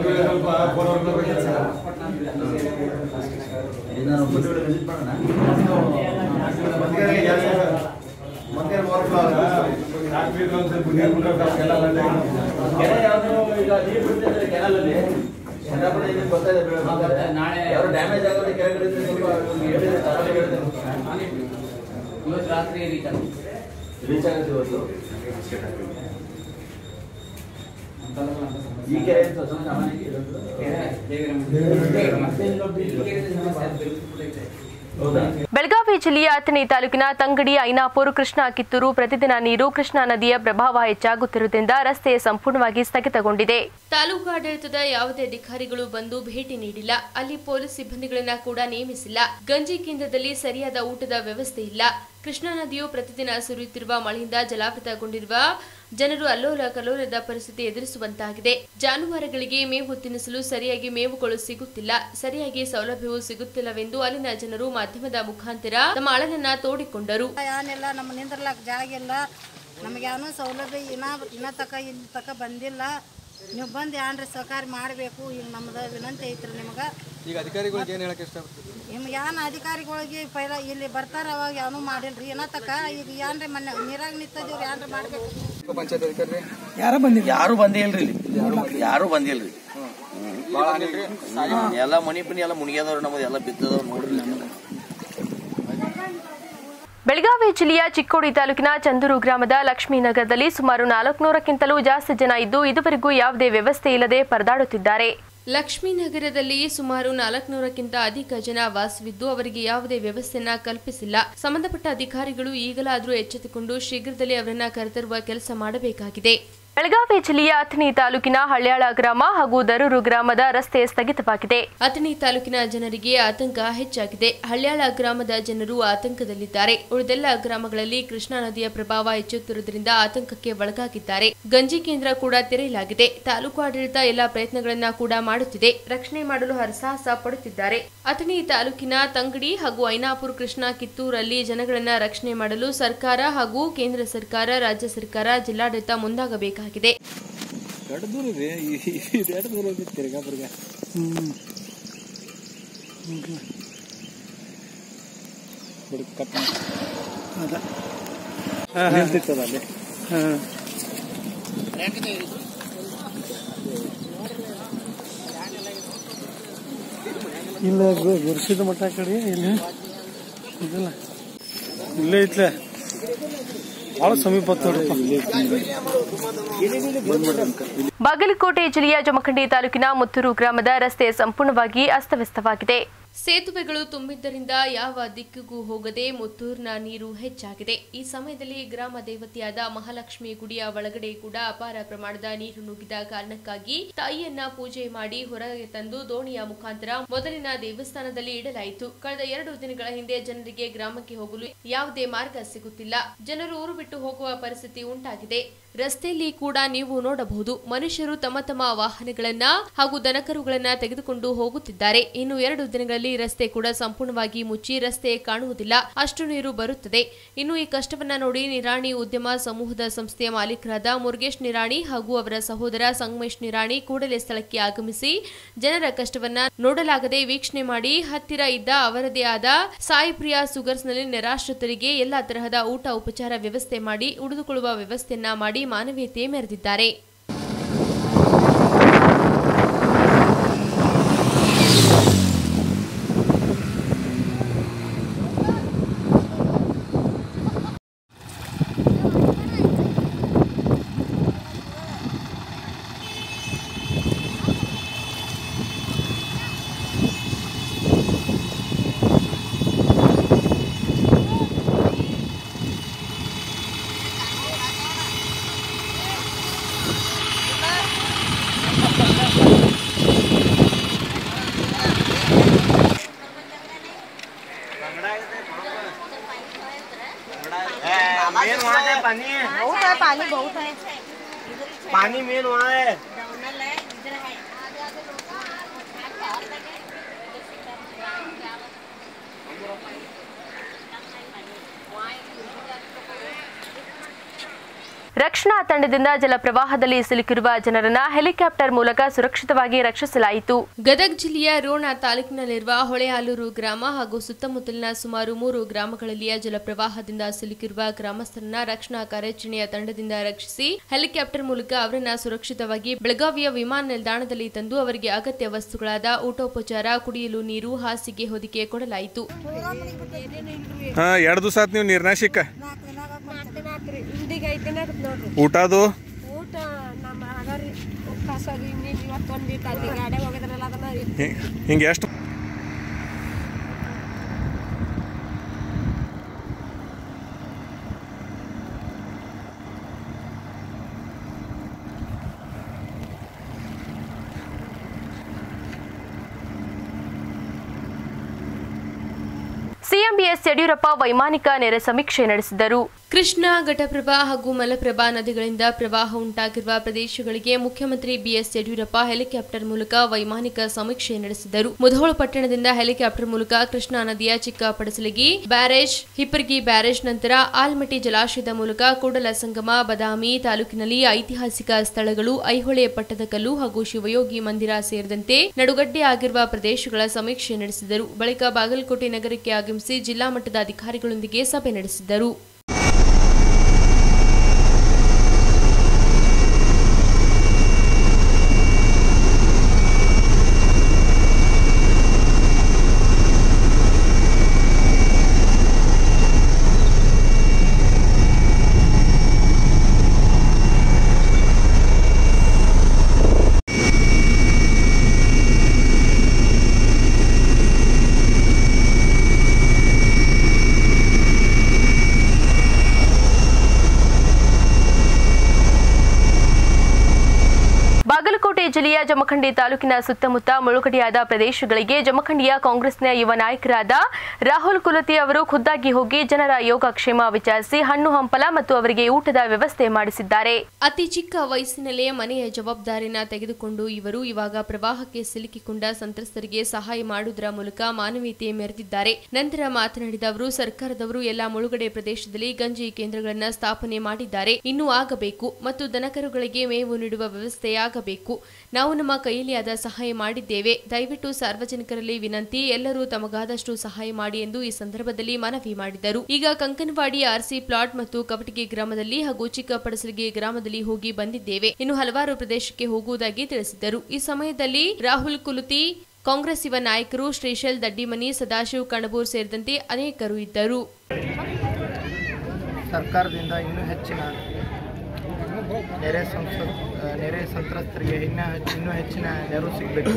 ಏನಾದ್ರು ಬಂದು ವಿಸಿಟ್ ಮಾಡೋಣ ಕೆರೆ ಯಾವ್ದು ಈಗ ನೀರು ಬಿಡ್ತಿದ್ದಾರೆ ಕೆನಾಲಲ್ಲಿ ಚಂದ್ರಪುರ ಏನೇನು ಬರ್ತಾ ಇದೆ ಬೆಳೆ ಬರ್ತಾ ಇದೆ. ನಾಳೆ- ಯಾರು ಡ್ಯಾಮೇಜ್ ಆಗೋದು ಕೆರೆಗಳಿದ್ರೆ ಸ್ವಲ್ಪ ಹೇಳಿದ್ರೆ ತರಾವರಿ ಹೇಳ್ತೇನೆ ಇವತ್ತು ರಾತ್ರಿ ರೀಚ್ ಆಗುತ್ತೆ ರೀಚ್ ಆಗುತ್ತೆ ಇವತ್ತು ಈ ಕೆರೆ ಅಂತ ಸ್ವಲ್ಪ ಸಾಮಾನ್ಯಕ್ಕೆ ಇರೋದು. ಹೌದಾ ಬೆಳಗಾವಿ ಜಿಲ್ಲೆಯ ಅಥಣಿ ತಾಲೂಕಿನ ತಂಗಡಿ ಐನಾಪುರ ಕೃಷ್ಣ ಕಿತ್ತೂರು ಪ್ರತಿದಿನ ನೀರು ಕೃಷ್ಣಾ ನದಿಯ ಪ್ರಭಾವ ಹೆಚ್ಚಾಗುತ್ತಿರುವುದರಿಂದ ರಸ್ತೆ ಸಂಪೂರ್ಣವಾಗಿ ಸ್ಥಗಿತಗೊಂಡಿದೆ ತಾಲೂಕು ಆಡಳಿತದ ಯಾವುದೇ ಅಧಿಕಾರಿಗಳು ಬಂದು ಭೇಟಿ ನೀಡಿಲ್ಲ ಅಲ್ಲಿ ಪೊಲೀಸ್ ಸಿಬ್ಬಂದಿಗಳನ್ನ ಕೂಡ ನೇಮಿಸಿಲ್ಲ ಗಂಜಿ ಕೇಂದ್ರದಲ್ಲಿ ಸರಿಯಾದ ಊಟದ ವ್ಯವಸ್ಥೆ ಇಲ್ಲ ಕೃಷ್ಣಾ ನದಿಯು ಪ್ರತಿದಿನ ಸುರಿಯುತ್ತಿರುವ ಮಳೆಯಿಂದ ಜಲಾವೃತಗೊಂಡಿರುವ ಜನರು ಅಲ್ಲೋಲ ಕಲ್ಲೋಲದ ಪರಿಸ್ಥಿತಿ ಎದುರಿಸುವಂತಾಗಿದೆ ಜಾನುವಾರುಗಳಿಗೆ ಮೇವು ತಿನ್ನಿಸಲು ಸರಿಯಾಗಿ ಮೇವುಗಳು ಸಿಗುತ್ತಿಲ್ಲ ಸರಿಯಾಗಿ ಸೌಲಭ್ಯವು ಸಿಗುತ್ತಿಲ್ಲವೆಂದು ಅಲ್ಲಿನ ಜನರು ಮಾಧ್ಯಮದ ಮುಖಾಂತರ ತಮ್ಮ ಅಳಲನ್ನ ತೋಡಿಕೊಂಡರು ಏನಿಲ್ಲ ನಮ್ಮ ನಿಂದ್ರಲಾಕ ಜಾಗ ಇಲ್ಲ ನಮಗೆ ಏನೂ ಸೌಲಭ್ಯ ಇನ್ನ ಇನ್ನ ತಕ ಇಲ್ಲಿ ತಕ ಬಂದಿಲ್ಲ ನೀವು ಬಂದು ಏನ್ರಿ ಸಹಕಾರ ಮಾಡಬೇಕು ಈಗ ನಮ್ದು ವಿನಂತಿ ಐತ್ರಿ ನಿಮಗೆ ಈಗ ಅಧಿಕಾರಿಗಳಿಗೆ ಏನು ಹೇಳಕ್ಕೆ ಇಷ್ಟ ನಿಮ್ಗೆ ಏನು ಅಧಿಕಾರಿಗಳಿಗೆ ಪೈಲ ಇಲ್ಲಿ ಬರ್ತಾರ ಅವಾಗ ಏನೂ ಮಾಡಿಲ್ರಿ ಇನ್ನ ತಕ ಈಗ ಏನ್ರಿ ಮೊನ್ನೆ ನೀರಾಗ ನಿಂತದಿವ್ರಿ ಏನ್ರಿ ಮಾಡ್ಬೇಕು ಪಂಚಾಯತ್ ಅಧಿಕಾರಿ ಯಾರು ಬಂದಿಲ್ಲ ಯಾರು ಬಂದೇ ಇಲ್ರಿ ಇಲ್ಲಿ ಯಾರು ಬಂದಿಲ್ರಿ ಹ್ಮ್. ಎಲ್ಲ ಮನಿ ಪನಿ ಎಲ್ಲ ಮುಣಿಗ್ಯದವ್ರು ನಮ್ಮದು ಎಲ್ಲ ಬಿದ್ದದವ್ರು ನೋಡ್ರಿ ನಮ್ದು. ಬೆಳಗಾವಿ ಜಿಲ್ಲೆಯ ಚಿಕ್ಕೋಡಿ ತಾಲೂಕಿನ ಚಂದೂರು ಗ್ರಾಮದ ಲಕ್ಷ್ಮೀನಗರದಲ್ಲಿ ಸುಮಾರು ನಾಲ್ಕುನೂರಕ್ಕಿಂತಲೂ ಜಾಸ್ತಿ ಜನ ಇದ್ದು ಇದುವರೆಗೂ ಯಾವುದೇ ವ್ಯವಸ್ಥೆ ಇಲ್ಲದೆ ಪರದಾಡುತ್ತಿದ್ದಾರೆ ಲಕ್ಷ್ಮೀನಗರದಲ್ಲಿ ಸುಮಾರು ನಾಲ್ಕುನೂರಕ್ಕಿಂತ ಅಧಿಕ ಜನ ವಾಸವಿದ್ದು ಅವರಿಗೆ ಯಾವುದೇ ವ್ಯವಸ್ಥೆಯನ್ನ ಕಲ್ಪಿಸಿಲ್ಲ ಸಂಬಂಧಪಟ್ಟ ಅಧಿಕಾರಿಗಳು ಈಗಲಾದರೂ ಎಚ್ಚೆತ್ತುಕೊಂಡು ಶೀಘ್ರದಲ್ಲೇ ಅವರನ್ನ ಕರೆತರುವ ಕೆಲಸ ಮಾಡಬೇಕಾಗಿದೆ ಬೆಳಗಾವಿ ಜಿಲ್ಲೆಯ ಅಥಣಿ ತಾಲೂಕಿನ ಹಳ್ಯಾಳ ಗ್ರಾಮ ಹಾಗೂ ದರೂರು ಗ್ರಾಮದ ರಸ್ತೆ ಸ್ಥಗಿತವಾಗಿದೆ ಅಥಣಿ ತಾಲೂಕಿನ ಜನರಿಗೆ ಆತಂಕ ಹೆಚ್ಚಾಗಿದೆ ಹಳ್ಯಾಳ ಗ್ರಾಮದ ಜನರು ಆತಂಕದಲ್ಲಿದ್ದಾರೆ ಉಳಿದೆಲ್ಲ ಗ್ರಾಮಗಳಲ್ಲಿ ಕೃಷ್ಣಾ ನದಿಯ ಪ್ರಭಾವ ಹೆಚ್ಚುತ್ತಿರುವುದರಿಂದ ಆತಂಕಕ್ಕೆ ಒಳಗಾಗಿದ್ದಾರೆ ಗಂಜಿ ಕೇಂದ್ರ ಕೂಡ ತೆರೆಯಲಾಗಿದೆ ತಾಲೂಕು ಆಡಳಿತ ಎಲ್ಲಾ ಪ್ರಯತ್ನಗಳನ್ನ ಕೂಡ ಮಾಡುತ್ತಿದೆ ರಕ್ಷಣೆ ಮಾಡಲು ಹರಸಾಹಸ ಪಡುತ್ತಿದ್ದಾರೆ ಅಥಣಿ ತಾಲೂಕಿನ ತಂಗಡಿ ಹಾಗೂ ಐನಾಪುರ ಕೃಷ್ಣಾ ಕಿತ್ತೂರಲ್ಲಿ ಜನಗಳನ್ನ ರಕ್ಷಣೆ ಮಾಡಲು ಸರ್ಕಾರ ಹಾಗೂ ಕೇಂದ್ರ ಸರ್ಕಾರ ರಾಜ್ಯ ಸರ್ಕಾರ ಜಿಲ್ಲಾಡಳಿತ ಮುಂದಾಗಬೇಕಾಗಿದೆ ಇಲ್ಲ ಗುರುಸಿದ ಮಠ ಕಡೆ ಇಲ್ಲ ಇದಿಲ್ಲ ಇಲ್ಲೇ ಐತ್ಲೆ ಭಾಳ ಸಮೀಪ ನೋಡ್ರಪ್ಪ ಬಾಗಲಕೋಟೆ ಜಿಲ್ಲೆಯ ಜಮಖಂಡಿ ತಾಲೂಕಿನ ಮುತ್ತೂರು ಗ್ರಾಮದ ರಸ್ತೆ ಸಂಪೂರ್ಣವಾಗಿ ಅಸ್ತವ್ಯಸ್ತವಾಗಿದೆ ಸೇತುವೆಗಳು ತುಂಬಿದ್ದರಿಂದ ಯಾವ ದಿಕ್ಕಿಗೂ ಹೋಗದೆ ಮುತ್ತೂರಿನ ನೀರು ಹೆಚ್ಚಾಗಿದೆ ಈ ಸಮಯದಲ್ಲಿ ಗ್ರಾಮ ದೇವತೆಯಾದ ಮಹಾಲಕ್ಷ್ಮಿ ಗುಡಿಯ ಒಳಗಡೆ ಕೂಡ ಅಪಾರ ಪ್ರಮಾಣದ ನೀರು ನುಗ್ಗಿದ ಕಾರಣಕ್ಕಾಗಿ ತಾಯಿಯನ್ನ ಪೂಜೆ ಮಾಡಿ ಹೊರಗೆ ತಂದು ದೋಣಿಯ ಮುಖಾಂತರ ಮೊದಲಿನ ದೇವಸ್ಥಾನದಲ್ಲಿ ಇಡಲಾಯಿತು ಕಳೆದ ಎರಡು ದಿನಗಳ ಹಿಂದೆ ಜನರಿಗೆ ಗ್ರಾಮಕ್ಕೆ ಹೋಗಲು ಯಾವುದೇ ಮಾರ್ಗ ಸಿಗುತ್ತಿಲ್ಲ ಜನರು ಊರು ಬಿಟ್ಟು ಹೋಗುವ ಪರಿಸ್ಥಿತಿ ಉಂಟಾಗಿದೆ ರಸ್ತೆಯಲ್ಲಿ ಕೂಡ ನೀವು ನೋಡಬಹುದು ಮನುಷ್ಯರು ತಮ್ಮ ತಮ್ಮ ವಾಹನಗಳನ್ನ ಹಾಗೂ ದನಕರುಗಳನ್ನ ತೆಗೆದುಕೊಂಡು ಹೋಗುತ್ತಿದ್ದಾರೆ ಇನ್ನು ಎರಡು ದಿನಗಳಲ್ಲಿ ರಸ್ತೆ ಕೂಡ ಸಂಪೂರ್ಣವಾಗಿ ಮುಚ್ಚಿ ರಸ್ತೆ ಕಾಣುವುದಿಲ್ಲ ಅಷ್ಟು ನೀರು ಬರುತ್ತದೆ ಇನ್ನು ಈ ಕಷ್ಟವನ್ನ ನೋಡಿ ನಿರಾಣಿ ಉದ್ಯಮ ಸಮೂಹದ ಸಂಸ್ಥೆಯ ಮಾಲೀಕರಾದ ಮುರುಗೇಶ್ ನಿರಾಣಿ ಹಾಗೂ ಅವರ ಸಹೋದರ ಸಂಗಮೇಶ್ ನಿರಾಣಿ ಕೂಡಲೇ ಸ್ಥಳಕ್ಕೆ ಆಗಮಿಸಿ ಜನರ ಕಷ್ಟವನ್ನ ನೋಡಲಾಗದೆ ವೀಕ್ಷಣೆ ಮಾಡಿ ಹತ್ತಿರ ಇದ್ದ ಅವರದೇ ಆದ ಸಾಯಿ ಪ್ರಿಯಾ ಸುಗರ್ಸ್ನಲ್ಲಿ ನಿರಾಶ್ರಿತರಿಗೆ ಎಲ್ಲಾ ತರಹದ ಊಟ ಉಪಚಾರ ವ್ಯವಸ್ಥೆ ಮಾಡಿ ಉಳಿದುಕೊಳ್ಳುವ ವ್ಯವಸ್ಥೆಯನ್ನ ಮಾಡಿ ಮಾನವೀಯತೆ ಮೆರೆದಿದ್ದಾರೆ बहुत है पानी बहुत है पानी मेन वहाँ है ರಕ್ಷಣಾ ತಂಡದಿಂದ ಜಲಪ್ರವಾಹದಲ್ಲಿ ಸಿಲುಕಿರುವ ಜನರನ್ನ ಹೆಲಿಕಾಪ್ಟರ್ ಮೂಲಕ ಸುರಕ್ಷಿತವಾಗಿ ರಕ್ಷಿಸಲಾಯಿತು ಗದಗ ಜಿಲ್ಲೆಯ ರೋಣ ತಾಲೂಕಿನಲ್ಲಿರುವ ಹೊಳೆಹಾಲೂರು ಗ್ರಾಮ ಹಾಗೂ ಸುತ್ತಮುತ್ತಲಿನ ಸುಮಾರು ಮೂರು ಗ್ರಾಮಗಳಲ್ಲಿಯ ಜಲಪ್ರವಾಹದಿಂದ ಸಿಲುಕಿರುವ ಗ್ರಾಮಸ್ಥರನ್ನ ರಕ್ಷಣಾ ಕಾರ್ಯಾಚರಣೆಯ ತಂಡದಿಂದ ರಕ್ಷಿಸಿ ಹೆಲಿಕಾಪ್ಟರ್ ಮೂಲಕ ಅವರನ್ನ ಸುರಕ್ಷಿತವಾಗಿ ಬೆಳಗಾವಿಯ ವಿಮಾನ ನಿಲ್ದಾಣದಲ್ಲಿ ತಂದು ಅವರಿಗೆ ಅಗತ್ಯ ವಸ್ತುಗಳಾದ ಊಟೋಪಚಾರ ಕುಡಿಯಲು ನೀರು ಹಾಸಿಗೆ ಹೊದಿಕೆ ಕೊಡಲಾಯಿತು ಹಾ ಎರಡು ದಿವಸ ಆತ್ ನೀವು ನೀರ್ನಾಗ ಸಿಕ್ಕ ಹಿಂದಿಗೆ ಐದು ದಿನ ಆಗುತ್ತೆ ನೋಡ್ರಿ ಊಟದು ಊಟ ನಮ್ಮ ಆಗರಿ ಕಸರಿ ನೀನು ಇವತ್ತೊಂದು ಇಟ್ಟು ಅಲ್ಲಿ ಗಾಡಿ ಹೋಗಿದ್ರಲ್ಲ ಅದನ್ನ ಹಿ- ಹಿಂಗೆ ಎಷ್ಟು ಸಿಎಂ ಬಿಎಸ್ ಯಡಿಯೂರಪ್ಪ ವೈಮಾನಿಕ ನೆರೆ ಸಮೀಕ್ಷೆ ನಡೆಸಿದರು ಕೃಷ್ಣಾ ಘಟಪ್ರಭಾ ಹಾಗೂ ಮಲಪ್ರಭಾ ನದಿಗಳಿಂದ ಪ್ರವಾಹ ಉಂಟಾಗಿರುವ ಪ್ರದೇಶಗಳಿಗೆ ಮುಖ್ಯಮಂತ್ರಿ ಬಿಎಸ್ ಯಡಿಯೂರಪ್ಪ ಹೆಲಿಕಾಪ್ಟರ್ ಮೂಲಕ ವೈಮಾನಿಕ ಸಮೀಕ್ಷೆ ನಡೆಸಿದರು ಮುಧೋಳ ಪಟ್ಟಣದಿಂದ ಹೆಲಿಕಾಪ್ಟರ್ ಮೂಲಕ ಕೃಷ್ಣಾ ನದಿಯ ಚಿಕ್ಕ ಪಡಸಲಗಿ ಬ್ಯಾರೇಜ್ ಹಿಪ್ಪರ್ಗಿ ಬ್ಯಾರೇಜ್ ನಂತರ ಆಲ್ಮಟ್ಟಿ ಜಲಾಶಯದ ಮೂಲಕ ಕೂಡಲ ಸಂಗಮ ಬದಾಮಿ ತಾಲೂಕಿನಲ್ಲಿ ಐತಿಹಾಸಿಕ ಸ್ಥಳಗಳು ಐಹೊಳೆ ಪಟ್ಟದಕಲ್ಲು ಹಾಗೂ ಶಿವಯೋಗಿ ಮಂದಿರ ಸೇರಿದಂತೆ ನಡುಗಡ್ಡೆ ಆಗಿರುವ ಪ್ರದೇಶಗಳ ಸಮೀಕ್ಷೆ ನಡೆಸಿದರು ಬಳಿಕ ಬಾಗಲಕೋಟೆ ನಗರಕ್ಕೆ ಆಗಮಿಸಿ ಜಿಲ್ಲಾ ಮಟ್ಟದ ಅಧಿಕಾರಿಗಳೊಂದಿಗೆ ಸಭೆ ನಡೆಸಿದರು ಬಾಗಲಕೋಟೆ ಜಿಲ್ಲೆಯ ಜಮಖಂಡಿ ತಾಲೂಕಿನ ಸುತ್ತಮುತ್ತ ಮುಳುಗಡೆಯಾದ ಪ್ರದೇಶಗಳಿಗೆ ಜಮಖಂಡಿಯ ಕಾಂಗ್ರೆಸ್ನ ಯುವ ನಾಯಕರಾದ ರಾಹುಲ್ ಕುಲತಿ ಅವರು ಖುದ್ದಾಗಿ ಹೋಗಿ ಜನರ ಯೋಗಕ್ಷೇಮ ವಿಚಾರಿಸಿ ಹಣ್ಣು ಹಂಪಲ ಮತ್ತು ಅವರಿಗೆ ಊಟದ ವ್ಯವಸ್ಥೆ ಮಾಡಿಸಿದ್ದಾರೆ ಅತಿ ಚಿಕ್ಕ ವಯಸ್ಸಿನಲ್ಲೇ ಮನೆಯ ಜವಾಬ್ದಾರಿನ ತೆಗೆದುಕೊಂಡು ಇವರು ಇವಾಗ ಪ್ರವಾಹಕ್ಕೆ ಸಿಲುಕಿಕೊಂಡ ಸಂತ್ರಸ್ತರಿಗೆ ಸಹಾಯ ಮಾಡುವುದರ ಮೂಲಕ ಮಾನವೀಯತೆ ಮೆರೆದಿದ್ದಾರೆ ನಂತರ ಮಾತನಾಡಿದ ಅವರು ಸರ್ಕಾರದವರು ಎಲ್ಲಾ ಮುಳುಗಡೆ ಪ್ರದೇಶದಲ್ಲಿ ಗಂಜಿ ಕೇಂದ್ರಗಳನ್ನು ಸ್ಥಾಪನೆ ಮಾಡಿದ್ದಾರೆ ಇನ್ನೂ ಆಗಬೇಕು ಮತ್ತು ದನಕರುಗಳಿಗೆ ಮೇವು ನೀಡುವ ವ್ಯವಸ್ಥೆಯಾಗಬೇಕು ನಾವು ನಮ್ಮ ಕೈಯಲ್ಲಿ ಆದ ಸಹಾಯ ಮಾಡಿದ್ದೇವೆ ದಯವಿಟ್ಟು ಸಾರ್ವಜನಿಕರಲ್ಲಿ ವಿನಂತಿ ಎಲ್ಲರೂ ತಮಗಾದಷ್ಟು ಸಹಾಯ ಮಾಡಿ ಎಂದು ಈ ಸಂದರ್ಭದಲ್ಲಿ ಮನವಿ ಮಾಡಿದರು ಈಗ ಕಂಕನವಾಡಿ ಆರ್ಸಿ ಪ್ಲಾಟ್ ಮತ್ತು ಕವಟಗಿ ಗ್ರಾಮದಲ್ಲಿ ಹಾಗೂ ಚಿಕ್ಕ ಪಡಸಲಿಗೆ ಗ್ರಾಮದಲ್ಲಿ ಹೋಗಿ ಬಂದಿದ್ದೇವೆ ಇನ್ನು ಹಲವಾರು ಪ್ರದೇಶಕ್ಕೆ ಹೋಗುವುದಾಗಿ ತಿಳಿಸಿದರು ಈ ಸಮಯದಲ್ಲಿ ರಾಹುಲ್ ಕುಲತಿ ಕಾಂಗ್ರೆಸ್ ಯುವ ನಾಯಕರು ಶ್ರೀಶೈಲ್ ದಡ್ಡಿಮನಿ ಸದಾಶಿವ್ ಕಣಬೂರ್ ಸೇರಿದಂತೆ ಅನೇಕರು ಇದ್ದರು ಸರ್ಕಾರದಿಂದ ಇನ್ನೂ ಹೆಚ್ಚಿನ ನೆರೆ ಸಂಸ ನೆರೆ ಸಂತ್ರಸ್ತರಿಗೆ ಇನ್ನೂ ಇನ್ನೂ ಹೆಚ್ಚಿನ ನೆರವು ಸಿಗಬೇಕು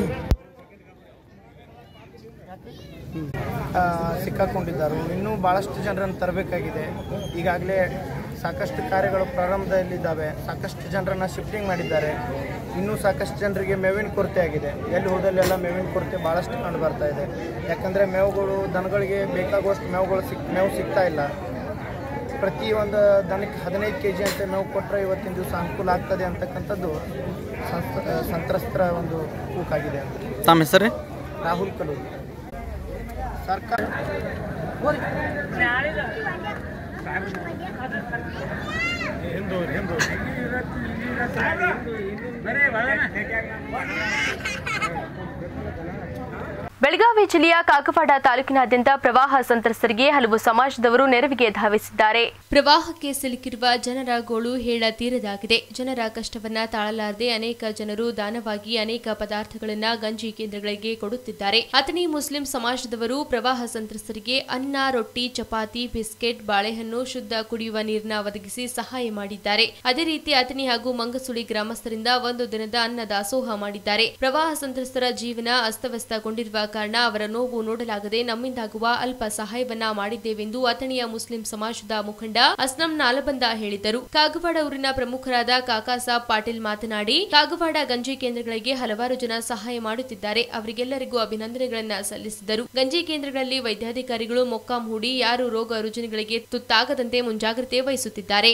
ಸಿಕ್ಕಾಕೊಂಡಿದ್ದಾರೆ ಇನ್ನೂ ಭಾಳಷ್ಟು ಜನರನ್ನು ತರಬೇಕಾಗಿದೆ ಈಗಾಗಲೇ ಸಾಕಷ್ಟು ಕಾರ್ಯಗಳು ಪ್ರಾರಂಭದಲ್ಲಿದ್ದಾವೆ ಸಾಕಷ್ಟು ಜನರನ್ನು ಶಿಫ್ಟಿಂಗ್ ಮಾಡಿದ್ದಾರೆ ಇನ್ನೂ ಸಾಕಷ್ಟು ಜನರಿಗೆ ಮೇವಿನ ಕೊರತೆ ಆಗಿದೆ ಎಲ್ಲಿ ಹೋದಲ್ಲೆಲ್ಲ ಮೇವಿನ ಕೊರತೆ ಭಾಳಷ್ಟು ಕಂಡು ಬರ್ತಾ ಇದೆ ಯಾಕಂದರೆ ಮೇವುಗಳು ದನಗಳಿಗೆ ಬೇಕಾಗುವಷ್ಟು ಮೇವುಗಳು ಸಿಕ್ ಮೇವು ಸಿಗ್ತಾ ಇಲ್ಲ ಪ್ರತಿ ಒಂದು ದನಕ್ಕೆ ಹದಿನೈದು ಕೆ ಜಿ ಅಂತ ಮೇವು ಕೊಟ್ಟರೆ ಇವತ್ತಿನ ದಿವಸ ಅನುಕೂಲ ಆಗ್ತದೆ ಅಂತಕ್ಕಂಥದ್ದು ಸಂಸ್ಥ ಸಂತ್ರಸ್ತರ ಒಂದು ಕೂಕಾಗಿದೆ ಅಂತ ತಮ್ಮ ಹೆಸರು ರಾಹುಲ್ ಕಲೂರ್ ಸರ್ಕಾರ ಬೆಳಗಾವಿ ಜಿಲ್ಲೆಯ ಕಾಗವಾಡ ತಾಲೂಕಿನಾದ್ಯಂತ ಪ್ರವಾಹ ಸಂತ್ರಸ್ತರಿಗೆ ಹಲವು ಸಮಾಜದವರು ನೆರವಿಗೆ ಧಾವಿಸಿದ್ದಾರೆ ಪ್ರವಾಹಕ್ಕೆ ಸಿಲುಕಿರುವ ಜನರ ಗೋಳು ಹೇಳ ತೀರದಾಗಿದೆ ಜನರ ಕಷ್ಟವನ್ನ ತಾಳಲಾರದೆ ಅನೇಕ ಜನರು ದಾನವಾಗಿ ಅನೇಕ ಪದಾರ್ಥಗಳನ್ನ ಗಂಜಿ ಕೇಂದ್ರಗಳಿಗೆ ಕೊಡುತ್ತಿದ್ದಾರೆ ಅಥಣಿ ಮುಸ್ಲಿಂ ಸಮಾಜದವರು ಪ್ರವಾಹ ಸಂತ್ರಸ್ತರಿಗೆ ಅನ್ನ ರೊಟ್ಟಿ ಚಪಾತಿ ಬಿಸ್ಕೆಟ್ ಬಾಳೆಹಣ್ಣು ಶುದ್ಧ ಕುಡಿಯುವ ನೀರನ್ನ ಒದಗಿಸಿ ಸಹಾಯ ಮಾಡಿದ್ದಾರೆ ಅದೇ ರೀತಿ ಅಥಣಿ ಹಾಗೂ ಮಂಗಸುಳಿ ಗ್ರಾಮಸ್ಥರಿಂದ ಒಂದು ದಿನದ ಅನ್ನ ದಾಸೋಹ ಮಾಡಿದ್ದಾರೆ ಪ್ರವಾಹ ಸಂತ್ರಸ್ತರ ಜೀವನ ಅಸ್ತವ್ಯಸ್ತಗೊಂಡಿರುವ ಕಾರಣ ಅವರ ನೋವು ನೋಡಲಾಗದೆ ನಮ್ಮಿಂದಾಗುವ ಅಲ್ಪ ಸಹಾಯವನ್ನ ಮಾಡಿದ್ದೇವೆಂದು ಅಥಣಿಯ ಮುಸ್ಲಿಂ ಸಮಾಜದ ಮುಖಂಡ ಅಸ್ಲಂ ನಾಲಬಂದ ಹೇಳಿದರು ಕಾಗವಾಡ ಊರಿನ ಪ್ರಮುಖರಾದ ಕಾಕಾಸಾಬ್ ಪಾಟೀಲ್ ಮಾತನಾಡಿ ಕಾಗವಾಡ ಗಂಜಿ ಕೇಂದ್ರಗಳಿಗೆ ಹಲವಾರು ಜನ ಸಹಾಯ ಮಾಡುತ್ತಿದ್ದಾರೆ ಅವರಿಗೆಲ್ಲರಿಗೂ ಅಭಿನಂದನೆಗಳನ್ನ ಸಲ್ಲಿಸಿದರು ಗಂಜಿ ಕೇಂದ್ರಗಳಲ್ಲಿ ವೈದ್ಯಾಧಿಕಾರಿಗಳು ಮೊಕ್ಕಾಂ ಹೂಡಿ ಯಾರು ರೋಗ ರುಜಿನಗಳಿಗೆ ತುತ್ತಾಗದಂತೆ ಮುಂಜಾಗ್ರತೆ ವಹಿಸುತ್ತಿದ್ದಾರೆ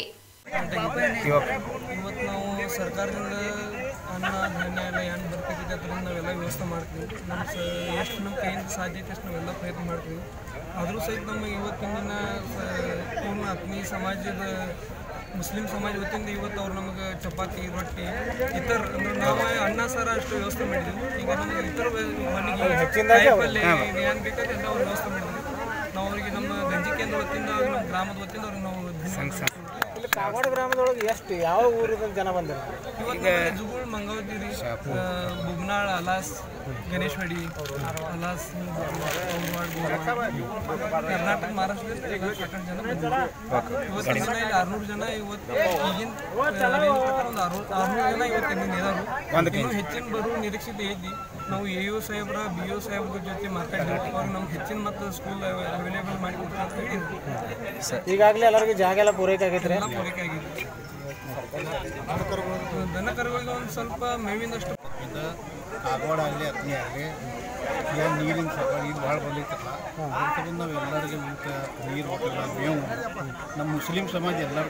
ಇವತ್ತು ನಾವು ಸರ್ಕಾರದಿಂದ ಅನ್ನ ಧಾನ್ಯ ಎಲ್ಲ ಏನು ಬರ್ತಿದ್ದೆ ಅದರಿಂದ ನಾವೆಲ್ಲ ವ್ಯವಸ್ಥೆ ಮಾಡ್ತೀವಿ ನಮ್ಮ ಸ ಎಷ್ಟು ನಮ್ಮ ಕೈಯಿಂದ ಸಾಧ್ಯತೆ ಅಷ್ಟು ನಾವೆಲ್ಲ ಪ್ರಯತ್ನ ಮಾಡ್ತೀವಿ ಆದರೂ ಸಹಿತ ನಮಗೆ ಇವತ್ತಿನ ದಿನ ಸ- ಪೂರ್ಣ ಅತ್ಮಿ ಸಮಾಜದ ಮುಸ್ಲಿಂ ಸಮಾಜ ವತಿಯಿಂದ ಇವತ್ತು ಅವ್ರು ನಮಗೆ ಚಪಾತಿ ರೊಟ್ಟಿ ಇತರ ಅಂದ್ರೆ ನಾವು ಅನ್ನ ಸಾರ ಅಷ್ಟು ವ್ಯವಸ್ಥೆ ಮಾಡಿದ್ವಿ ಈಗ ನಮಗೆ ಇತರ ಮನೆಗೆ ಕಾಯಿ ಪಲ್ಯ ಏನು ಬೇಕಾದ್ರೆ ಎಲ್ಲ ಅವ್ರು ವ್ಯವಸ್ಥೆ ಮಾಡಿದ್ವಿ ನಾವು ಅವರಿಗೆ ನಮ್ಮ ಗಂಜಿ ಕೇಂದ್ರ ವತಿಯಿಂದ ಹಾಗೂ ನಮ್ಮ ಗ್ರಾಮದ ವತಿಯಿಂದ ಅವ್ರಿಗೆ ನಾವು ಧನ್ಯವಾದ ಇಲ್ಲಿ ಕಾಗವಾಡ ಗ್ರಾಮದೊಳಗೆ ಎಷ್ಟು ಯಾವ ಊರಿನ ಜನ ಬಂದಿರ ಈಗ ಜುಗುಳ್ ಮಂಗವದಿರಿ ಬುಗ್ನಾಳ್ ಅಲಾಸ್ ಗಣೇಶ್ವಡಿ ಅಲಾಸ್ ಕರ್ನಾಟಕ ಮಹಾರಾಷ್ಟ್ರದಿಂದ ಈಗ ಸಾಕಷ್ಟು ಜನ ಬಂದಿದ್ದಾರೆ ಇವತ್ತಿನ ದಿನ ಇಲ್ಲಿ ಆರ್ನೂರು ಜನ ಇವತ್ತು ಈಗಿನ ರೇಂಜ್ ಪ್ರಕಾರ ಒಂದು ಆರ್ನೂರು ಆರ್ನೂರು ಜನ ಇವತ್ತಿನ ಇದಾರು ಇನ್ನೂ ಹೆಚ್ಚಿನ ಬರೋ ನಿರೀಕ್ಷಿತ ಐತಿ ನಾವು ಎ ಯು ಸಾಹೇಬ್ರ ಬಿ ಯು ಸಾಹೇಬ್ರ ಜೊತೆ ಮಾತಾಡಿ ಅವ್ರಿಗೆ ನಮ್ಗೆ ಹೆಚ್ಚಿನ ಮತ್ತು ಸ್ಕೂಲ್ ಅವೈಲೇಬಲ್ ಮಾಡಿ ಕೊಡ್ತಾರೆ ಅಂತ ಹೇಳಿದ್ರು ಈಗಾಗಲೇ ಎಲ್ಲರಿಗೂ ಜಾಗ ಎಲ್ಲ ಪೂರೈಕೆ ಆಗೈತ್ರಿ ಎಲ್ಲ ಪೂರೈಕೆ ಆಗಿದೆ ದನ ಕರುಗಳಿಗೆ ಒಂದು ಸ್ವಲ್ಪ ಮೇವಿನಷ್ಟು ಕಾಗವಾಡ ಆಗಲಿ ಅತ್ನಿ ಆಗಲಿ ಏನು ನೀರಿನ ಸವಾಲು ಇದು ಭಾಳ ಬಂದೈತಲ್ಲ ಅದ್ರ ಸಂಬಂಧ ನಾವು ಎಲ್ಲರಿಗೆ ಊಟ ನೀರು ಹೋಟೆಲ್ ಮೇವು ನಮ್ಮ ಮುಸ್ಲಿಂ ಸಮಾಜ ಎಲ್ಲರ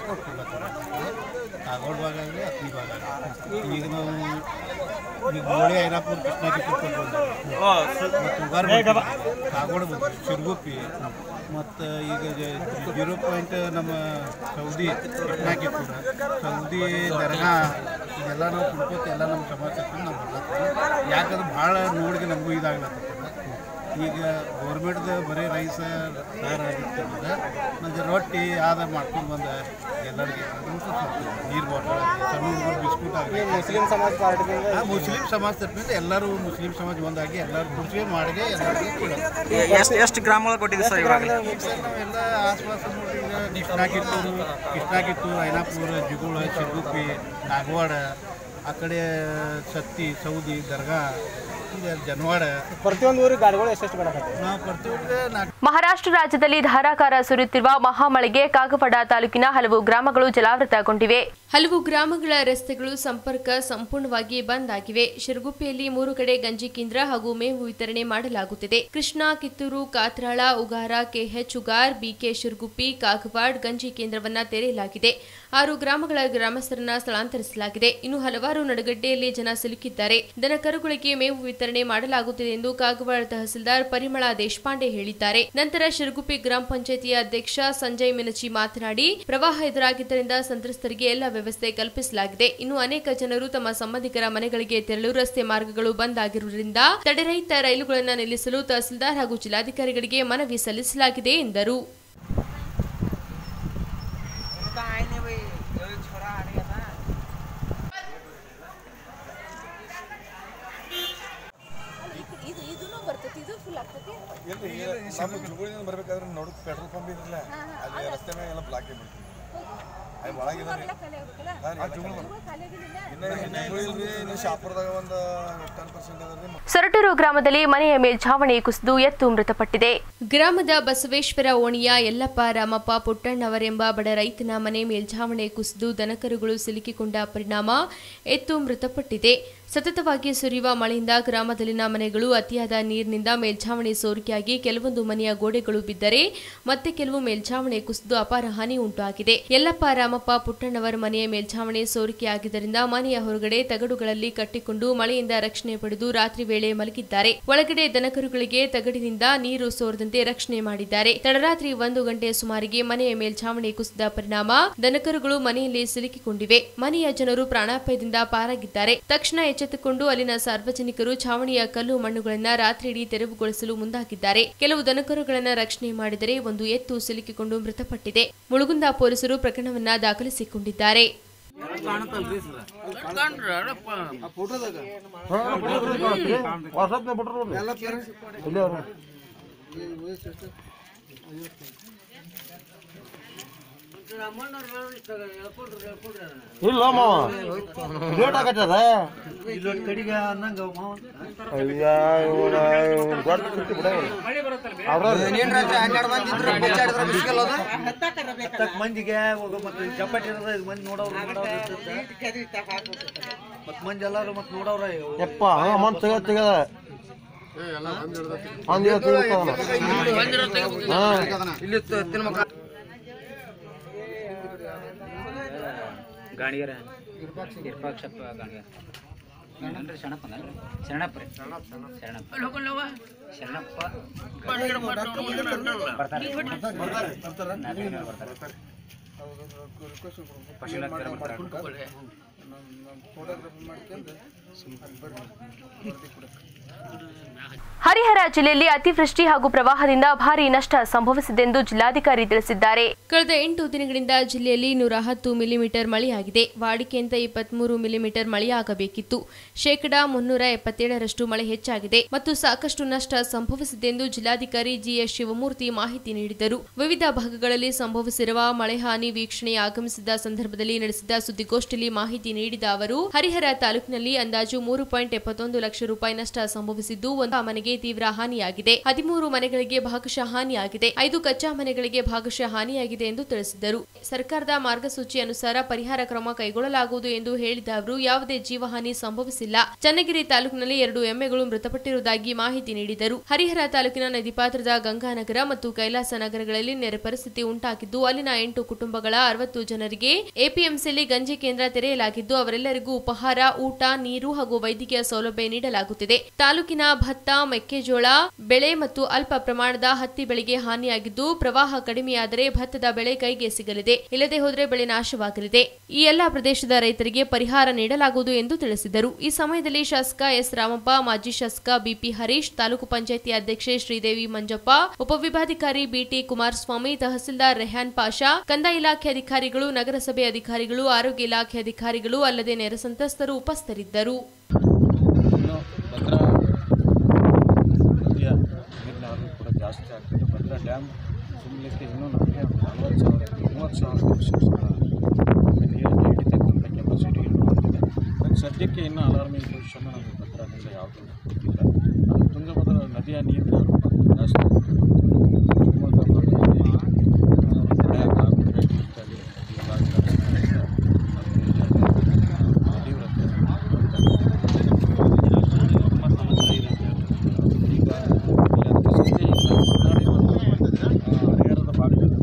ಕಾಗವಾಡ ಭಾಗ ಆಗಲಿ ಅತ್ನಿ ಭಾಗ ಆಗಲಿ ಈಗ ನಾವು ಈಗ ಗೋಳಿ ಐನಾಪುರ ಕೃಷ್ಣ ಕಿತ್ತೂರು ಮತ್ತು ಉಗಾರ್ ಕಾಗೋಡ ಬಂದ್ವಿ ಶಿರ್ಗುಪ್ಪಿ ಮತ್ತು ಈಗ ಜೀರೋ ಪಾಯಿಂಟ್ ನಮ್ಮ ಸೌದಿ ಕೃಷ್ಣ ಕಿತ್ತೂರು ಸೌದಿ ದರ್ಗಾ ಇದೆಲ್ಲ ನಾವು ಕುಡ್ಕೋತ ಎಲ್ಲ ನಮ್ಮ ಸಮಾಜ ನಾವು ಬರ್ಲತ್ತೀವಿ ಯಾಕಂದ್ರೆ ಭಾಳ ನೋಡಿಗೆ ನಮಗೂ ಇದಾಗ್ಲತ್ತದ ಈಗ ಗೌರ್ಮೆಂಟ್ದು ಬರೀ ರೈಸ್ ತಯಾರಾಗಿರ್ತದೆ ಮತ್ತು ರೊಟ್ಟಿ ಆದ ಮಾಡ್ಕೊಂಡು ಬಂದ ಎಲ್ಲರಿಗೆ ನೀರು ಬಾಟಲ್ ಸಣ್ಣ ಹುಡುಗರು ಬಿಸ್ಕುಟ್ ಆಗಲಿ ಮುಸ್ಲಿಂ ಸಮಾಜ ಪಾರ್ಟಿದಿಂದ ಆ ಮುಸ್ಲಿಂ ಸಮಾಜ ತರಫಿಂದ ಎಲ್ಲರೂ ಮುಸ್ಲಿಂ ಸಮಾಜ ಒಂದಾಗಿ ಎಲ್ಲರೂ ಕುರ್ಚಿ ಮಾಡಿಗೆ ಎಲ್ಲರಿಗೆ ಕೊಡೋದು. ಎಷ್ಟು ಎಷ್ಟು ಗ್ರಾಮಗಳು ಕೊಟ್ಟಿದ್ದೀವಿ ಸರ್ ಇವಾಗಲೇ ಈಗ ಸರ್ ನಾವೆಲ್ಲ ಆಸ್ಪಾಸ್ ನೋಡ್ರಿ ಈಗ ಕೃಷ್ಣ ಕಿತ್ತೂರು ಕೃಷ್ಣ ಕಿತ್ತೂರು ಐನಾಪುರ ಜಿಗುಳ ಶಿರ್ಗುಪ್ಪಿ ನಾಗವಾಡ ಆ ಕಡೆ ಸತ್ತಿ ಸೌದಿ ದರ್ಗಾ ಈಗ ಜನವಾಡ ಪ್ರತಿಯೊಂದು ಊರಿಗೆ ಗಾಡಿಗಳು ಎಷ್ಟೆಷ್ಟು ಬೇಡಕತ್ತೆ ನಾವು ಪ್ರತಿಯೊಬ್ಬರಿಗೆ ನಾಲ್ಕು ಮಹಾರಾಷ್ಟ್ರ ರಾಜ್ಯದಲ್ಲಿ ಧಾರಾಕಾರ ಸುರಿಯುತ್ತಿರುವ ಮಹಾಮಳೆಗೆ ಕಾಗವಾಡ ತಾಲೂಕಿನ ಹಲವು ಗ್ರಾಮಗಳು ಜಲಾವೃತಗೊಂಡಿವೆ ಹಲವು ಗ್ರಾಮಗಳ ರಸ್ತೆಗಳು ಸಂಪರ್ಕ ಸಂಪೂರ್ಣವಾಗಿ ಬಂದ್ ಆಗಿವೆ ಶಿರಗುಪ್ಪೆಯಲ್ಲಿ ಮೂರು ಕಡೆ ಗಂಜಿ ಕೇಂದ್ರ ಹಾಗೂ ಮೇವು ವಿತರಣೆ ಮಾಡಲಾಗುತ್ತಿದೆ ಕೃಷ್ಣ ಕಿತ್ತೂರು ಕಾತ್ರಾಳ ಉಗಾರ ಕೆಎಚ್ ಉಗಾರ್ ಬಿಕೆ ಶಿರ್ಗುಪ್ಪಿ ಕಾಗವಾಡ್ ಗಂಜಿ ಕೇಂದ್ರವನ್ನ ತೆರೆಯಲಾಗಿದೆ ಆರು ಗ್ರಾಮಗಳ ಗ್ರಾಮಸ್ಥರನ್ನ ಸ್ಥಳಾಂತರಿಸಲಾಗಿದೆ ಇನ್ನು ಹಲವಾರು ನಡುಗಡ್ಡೆಯಲ್ಲಿ ಜನ ಸಿಲುಕಿದ್ದಾರೆ ದನ ಕರುಗಳಿಗೆ ಮೇವು ವಿತರಣೆ ಮಾಡಲಾಗುತ್ತಿದೆ ಎಂದು ಕಾಗವಾಡ ತಹಸೀಲ್ದಾರ್ ಪರಿಮಳ ದೇಶಪಾಂಡೆ ಹೇಳಿದ್ದಾರೆ ನಂತರ ಶಿರಗುಪ್ಪಿ ಗ್ರಾಮ ಪಂಚಾಯತಿಯ ಅಧ್ಯಕ್ಷ ಸಂಜಯ್ ಮಿನಚಿ ಮಾತನಾಡಿ ಪ್ರವಾಹ ಎದುರಾಗಿದ್ದರಿಂದ ಸಂತ್ರಸ್ತರಿಗೆ ಎಲ್ಲ ವ್ಯವಸ್ಥೆ ಕಲ್ಪಿಸಲಾಗಿದೆ ಇನ್ನು ಅನೇಕ ಜನರು ತಮ್ಮ ಸಂಬಂಧಿಕರ ಮನೆಗಳಿಗೆ ತೆರಳು ರಸ್ತೆ ಮಾರ್ಗಗಳು ಬಂದ್ ಆಗಿರುವುದರಿಂದ ತಡೆರಹಿತ ರೈಲುಗಳನ್ನು ನಿಲ್ಲಿಸಲು ತಹಸೀಲ್ದಾರ್ ಹಾಗೂ ಜಿಲ್ಲಾಧಿಕಾರಿಗಳಿಗೆ ಮನವಿ ಸಲ್ಲಿಸಲಾಗಿದೆ ಎಂದರು ಇದು ಇದೂ ಬರ್ತೈತಿ ಇದು ಫುಲ್ ಆಗ್ತೈತಿ ನಮ್ಮ ಜುಗುಳಿನಿಂದ ಬರ್ಬೇಕಾದ್ರೆ ನೋಡಕ್ ಪೆಟ್ರೋಲ್ ಪಂಪ್ ಇರಲಿಲ್ಲ ಅಲ್ಲಿ ರಸ್ತೆ ಮೇಲೆ ಎಲ್ಲ ಬ್ಲಾಕ್ ಆಗ್ಬಿಡ್ತು ಅಲ್ಲಿ ಒಳಗಿದಾರೆ ಇನ್ನು ಶಾಪುರದಾಗ ಒಂದು ಟೆನ್ ಪರ್ಸೆಂಟ್ ಅದ್ರಿ ಸೊರಟೂರು ಗ್ರಾಮದಲ್ಲಿ ಮನೆಯ ಮೇಲ್ಛಾವಣಿ ಕುಸಿದು ಎತ್ತು ಮೃತಪಟ್ಟಿದೆ ಗ್ರಾಮದ ಬಸವೇಶ್ವರ ಓಣಿಯ ಯಲ್ಲಪ್ಪ ರಾಮಪ್ಪ ಪುಟ್ಟಣ್ಣವರೆಂಬ ಬಡ ರೈತನ ಮನೆ ಮೇಲ್ಛಾವಣಿ ಕುಸಿದು ದನಕರುಗಳು ಸಿಲುಕಿಕೊಂಡ ಪರಿಣಾಮ ಎತ್ತು ಮೃತಪಟ್ಟಿದೆ ಸತತವಾಗಿ ಸುರಿಯುವ ಮಳೆಯಿಂದ ಗ್ರಾಮದಲ್ಲಿನ ಮನೆಗಳು ಅತಿಯಾದ ನೀರಿನಿಂದ ಮೇಲ್ಛಾವಣಿ ಸೋರಿಕೆಯಾಗಿ ಕೆಲವೊಂದು ಮನೆಯ ಗೋಡೆಗಳು ಬಿದ್ದರೆ ಮತ್ತೆ ಕೆಲವು ಮೇಲ್ಛಾವಣಿ ಕುಸಿದು ಅಪಾರ ಹಾನಿ ಉಂಟಾಗಿದೆ ಯಲ್ಲಪ್ಪ ರಾಮಪ್ಪ ಪುಟ್ಟಣ್ಣವರ ಮನೆಯ ಮೇಲ್ಛಾವಣಿ ಸೋರಿಕೆಯಾಗಿದ್ದರಿಂದ ಮನೆಯ ಹೊರಗಡೆ ತಗಡುಗಳಲ್ಲಿ ಕಟ್ಟಿಕೊಂಡು ಮಳೆಯಿಂದ ರಕ್ಷಣೆ ಪಡೆದು ರಾತ್ರಿ ವೇಳೆ ಮಲಗಿದ್ದಾರೆ ಒಳಗಡೆ ದನಕರುಗಳಿಗೆ ತಗಡಿನಿಂದ ನೀರು ಸೋರದಂತೆ ರಕ್ಷಣೆ ಮಾಡಿದ್ದಾರೆ ತಡರಾತ್ರಿ ಒಂದು ಗಂಟೆ ಸುಮಾರಿಗೆ ಮನೆಯ ಮೇಲ್ಛಾವಣಿ ಕುಸಿದ ಪರಿಣಾಮ ದನಕರುಗಳು ಮನೆಯಲ್ಲಿ ಸಿಲುಕಿಕೊಂಡಿವೆ ಮನೆಯ ಜನರು ಪ್ರಾಣಾಪಾಯದಿಂದ ಪಾರಾಗಿದ್ದಾರೆ ತಕ್ಷಣ ಎಚ್ಚೆತ್ತುಕೊಂಡು ಅಲ್ಲಿನ ಸಾರ್ವಜನಿಕರು ಛಾವಣಿಯ ಕಲ್ಲು ಮಣ್ಣುಗಳನ್ನ ರಾತ್ರಿಯಿಡೀ ತೆರವುಗೊಳಿಸಲು ಮುಂದಾಗಿದ್ದಾರೆ ಕೆಲವು ದನಕರುಗಳನ್ನ ರಕ್ಷಣೆ ಮಾಡಿದರೆ ಒಂದು ಎತ್ತು ಸಿಲುಕಿಕೊಂಡು ಮೃತಪಟ್ಟಿದೆ ಮುಳುಗುಂದ ಪೊಲೀಸರು ಪ್ರಕರಣವನ್ನ ದಾಖಲಿಸಿಕೊಂಡಿದ್ದಾರೆ ಇಲ್ಲ ಮಾವ ಲೇಟ್ ಆಗತ್ತದ ಕಡಿಗೆ ಅನ್ನಂಗ ಅಯ್ಯ ಇವ್ನ ಇವ್ನ ದೊಡ್ಡ ಸುತ್ತಿ ಬಿಡ ಹತ್ತಕ್ಕೆ ಮಂದಿಗೆ ಹೋಗೋ ಮತ್ತೆ ಚಪಾತಿ ಇರೋದ ಇದು ಮಂದಿ ನೋಡೋರು ನೋಡೋರು ಇರ್ತೈತೆ. ಮತ್ತ್ ಮಂದಿ ಎಲ್ಲಾರು ಮತ್ತೆ ನೋಡವ್ರ ಯಪ್ಪ ಅಮೌಂಟ್ ತೆಗ ತೆಗದ ಒಂದಿನ ತೆಗಿತಾನ ಇಲ್ಲಿ ತಿನ್ಮಕ್ಕ ಗಾಣಿಗರ ಇರ್ಪಾಕ್ಷಪ್ಪ ಗಾಣಿಗರ ಅಂದ್ರೆ ಶರಣಪ್ಪ ಶರಣಪ್ಪ ರೀ ಶರಣಪ್ಪ ಶರಣಪ್ಪ ಬರ್ತಾರೆ ಬರ್ತಾರೆ ಪಶುಲಕ್ಷಣ ಬರ್ತಾರೆ ಹರಿಹರ ಜಿಲ್ಲೆಯಲ್ಲಿ ಅತಿವೃಷ್ಟಿ ಹಾಗೂ ಪ್ರವಾಹದಿಂದ ಭಾರೀ ನಷ್ಟ ಸಂಭವಿಸಿದೆಂದು ಜಿಲ್ಲಾಧಿಕಾರಿ ತಿಳಿಸಿದ್ದಾರೆ ಕಳೆದ ಎಂಟು ದಿನಗಳಿಂದ ಜಿಲ್ಲೆಯಲ್ಲಿ ನೂರ ಹತ್ತು ಮಿಲಿಮೀಟರ್ ಮಳೆಯಾಗಿದೆ ವಾಡಿಕೆಯಿಂದ ಇಪ್ಪತ್ಮೂರು ಮಿಲಿಮೀಟರ್ ಮಳೆಯಾಗಬೇಕಿತ್ತು ಶೇಕಡಾ ಮುನ್ನೂರ ಎಪ್ಪತ್ತೇಳರಷ್ಟು ಮಳೆ ಹೆಚ್ಚಾಗಿದೆ ಮತ್ತು ಸಾಕಷ್ಟು ನಷ್ಟ ಸಂಭವಿಸಿದೆ ಎಂದು ಜಿಲ್ಲಾಧಿಕಾರಿ ಜಿಎಸ್ ಶಿವಮೂರ್ತಿ ಮಾಹಿತಿ ನೀಡಿದರು ವಿವಿಧ ಭಾಗಗಳಲ್ಲಿ ಸಂಭವಿಸಿರುವ ಮಳೆ ಹಾನಿ ವೀಕ್ಷಣೆ ಆಗಮಿಸಿದ ಸಂದರ್ಭದಲ್ಲಿ ನಡೆಸಿದ ಸುದ್ದಿಗೋಷ್ಠಿಯಲ್ಲಿ ಮಾಹಿತಿ ನೀಡಿದ ಅವರು ಹರಿಹರ ತಾಲೂಕಿನಲ್ಲಿ ಅಂದಾಜು ಮೂರು ಪಾಯಿಂಟ್ ಎಪ್ಪತ್ತೊಂದು ಲಕ್ಷ ರೂಪಾಯಿ ನಷ್ಟ ಸಂಭವಿಸಿದ್ದು ಒಂದು ಮನೆಗೆ ತೀವ್ರ ಹಾನಿಯಾಗಿದೆ ಹದಿಮೂರು ಮನೆಗಳಿಗೆ ಭಾಗಶಃ ಹಾನಿಯಾಗಿದೆ ಐದು ಕಚ್ಚಾ ಮನೆಗಳಿಗೆ ಭಾಗಶಃ ಹಾನಿಯಾಗಿದೆ ಎಂದು ತಿಳಿಸಿದರು ಸರ್ಕಾರದ ಮಾರ್ಗಸೂಚಿ ಅನುಸಾರ ಪರಿಹಾರ ಕ್ರಮ ಕೈಗೊಳ್ಳಲಾಗುವುದು ಎಂದು ಹೇಳಿದ ಅವರು ಯಾವುದೇ ಜೀವಹಾನಿ ಸಂಭವಿಸಿಲ್ಲ ಚನ್ನಗಿರಿ ತಾಲೂಕಿನಲ್ಲಿ ಎರಡು ಎಮ್ಮೆಗಳು ಮೃತಪಟ್ಟಿರುವುದಾಗಿ ಮಾಹಿತಿ ನೀಡಿದರು ಹರಿಹರ ತಾಲೂಕಿನ ನದಿಪಾತ್ರದ ಗಂಗಾನಗರ ಮತ್ತು ಕೈಲಾಸ ನಗರಗಳಲ್ಲಿ ನೆರೆ ಪರಿಸ್ಥಿತಿ ಉಂಟಾಗಿದ್ದು ಅಲ್ಲಿನ ಎಂಟು ಕುಟುಂಬಗಳ ಅರವತ್ತು ಜನರಿಗೆ ಎಪಿಎಂಸಿಯಲ್ಲಿ ಗಂಜಿ ಕೇಂದ್ರ ತೆರೆಯಲಾಗಿದ್ದು ಅವರೆಲ್ಲರಿಗೂ ಉಪಹಾರ ಊಟ ನೀರು ಹಾಗೂ ವೈದ್ಯಕೀಯ ಸೌಲಭ್ಯ ನೀಡಲಾಗುತ್ತಿದೆ ತಾಲೂಕಿನ ಭತ್ತ ಮೆಕ್ಕೆಜೋಳ ಬೆಳೆ ಮತ್ತು ಅಲ್ಪ ಪ್ರಮಾಣದ ಹತ್ತಿ ಬೆಳೆಗೆ ಹಾನಿಯಾಗಿದ್ದು ಪ್ರವಾಹ ಕಡಿಮೆಯಾದರೆ ಭತ್ತದ ಬೆಳೆ ಕೈಗೆ ಸಿಗಲಿದೆ ಇಲ್ಲದೆ ಹೋದರೆ ಬೆಳೆ ನಾಶವಾಗಲಿದೆ ಈ ಎಲ್ಲಾ ಪ್ರದೇಶದ ರೈತರಿಗೆ ಪರಿಹಾರ ನೀಡಲಾಗುವುದು ಎಂದು ತಿಳಿಸಿದರು ಈ ಸಮಯದಲ್ಲಿ ಶಾಸಕ ಎಸ್ ರಾಮಪ್ಪ ಮಾಜಿ ಶಾಸಕ ಬಿಪಿ ಹರೀಶ್ ತಾಲೂಕು ಪಂಚಾಯಿತಿ ಅಧ್ಯಕ್ಷೆ ಶ್ರೀದೇವಿ ಮಂಜಪ್ಪ ಉಪವಿಭಾಧಿಕಾರಿ ಬಿಟಿ ಕುಮಾರಸ್ವಾಮಿ ತಹಸೀಲ್ದಾರ್ ರೆಹಾನ್ ಪಾಷಾ ಕಂದಾಯ ಇಲಾಖೆ ಅಧಿಕಾರಿಗಳು ನಗರಸಭೆ ಅಧಿಕಾರಿಗಳು ಆರೋಗ್ಯ ಇಲಾಖೆ ಅಧಿಕಾರಿಗಳು ಅಲ್ಲದೆ ನೆರೆ ಸಂತ್ರಸ್ತರು ಉಪಸ್ಥಿತರಿದ್ದರು ಇನ್ನು ಭದ್ರಾ ನದಿಯ ನೀರಿನ ಹರಿವು ಕೂಡ ಜಾಸ್ತಿ ಆಗ್ತಿದೆ ಭದ್ರಾ ಡ್ಯಾಮ್ ತುಂಬಲಿಕ್ಕೆ ಇನ್ನೂ ನಮಗೆ ನಲವತ್ತು ಸಾವಿರ ಮೂವತ್ತು ಸಾವಿರ ವರ್ಷಗಳ ನೀರನ್ನು ಹಿಡಿತಕ್ಕಂಥ ಕೆಪಾಸಿಟಿ ಇನ್ನೂ ಹೊಂದಿದೆ ಬಟ್ ಸದ್ಯಕ್ಕೆ ಇನ್ನೂ ಅಲಾರ್ಮಿಂಗ್ ಪೊಸಿಷನ್ ನಮಗೆ ಭದ್ರಾದಿಂದ ಯಾವುದೂ ಗೊತ್ತಿಲ್ಲ ಅದು ತುಂಗಭದ್ರಾ ನದಿಯ ನೀರಿನ ಹರಿವು ಜಾಸ್ತಿ ಆಗ್ತಿದೆ ಶಿವಮೊಗ್ಗ ಭಾಗದಲ್ಲಿ ಮಳೆ ಆಗ್ಬಿಟ್ರೆ ಇತ್ಯಾದಿ ಈ ಭಾಗದಲ್ಲಿ ಈಗ ಹರಿಹರದ ಭಾಗದಲ್ಲಿ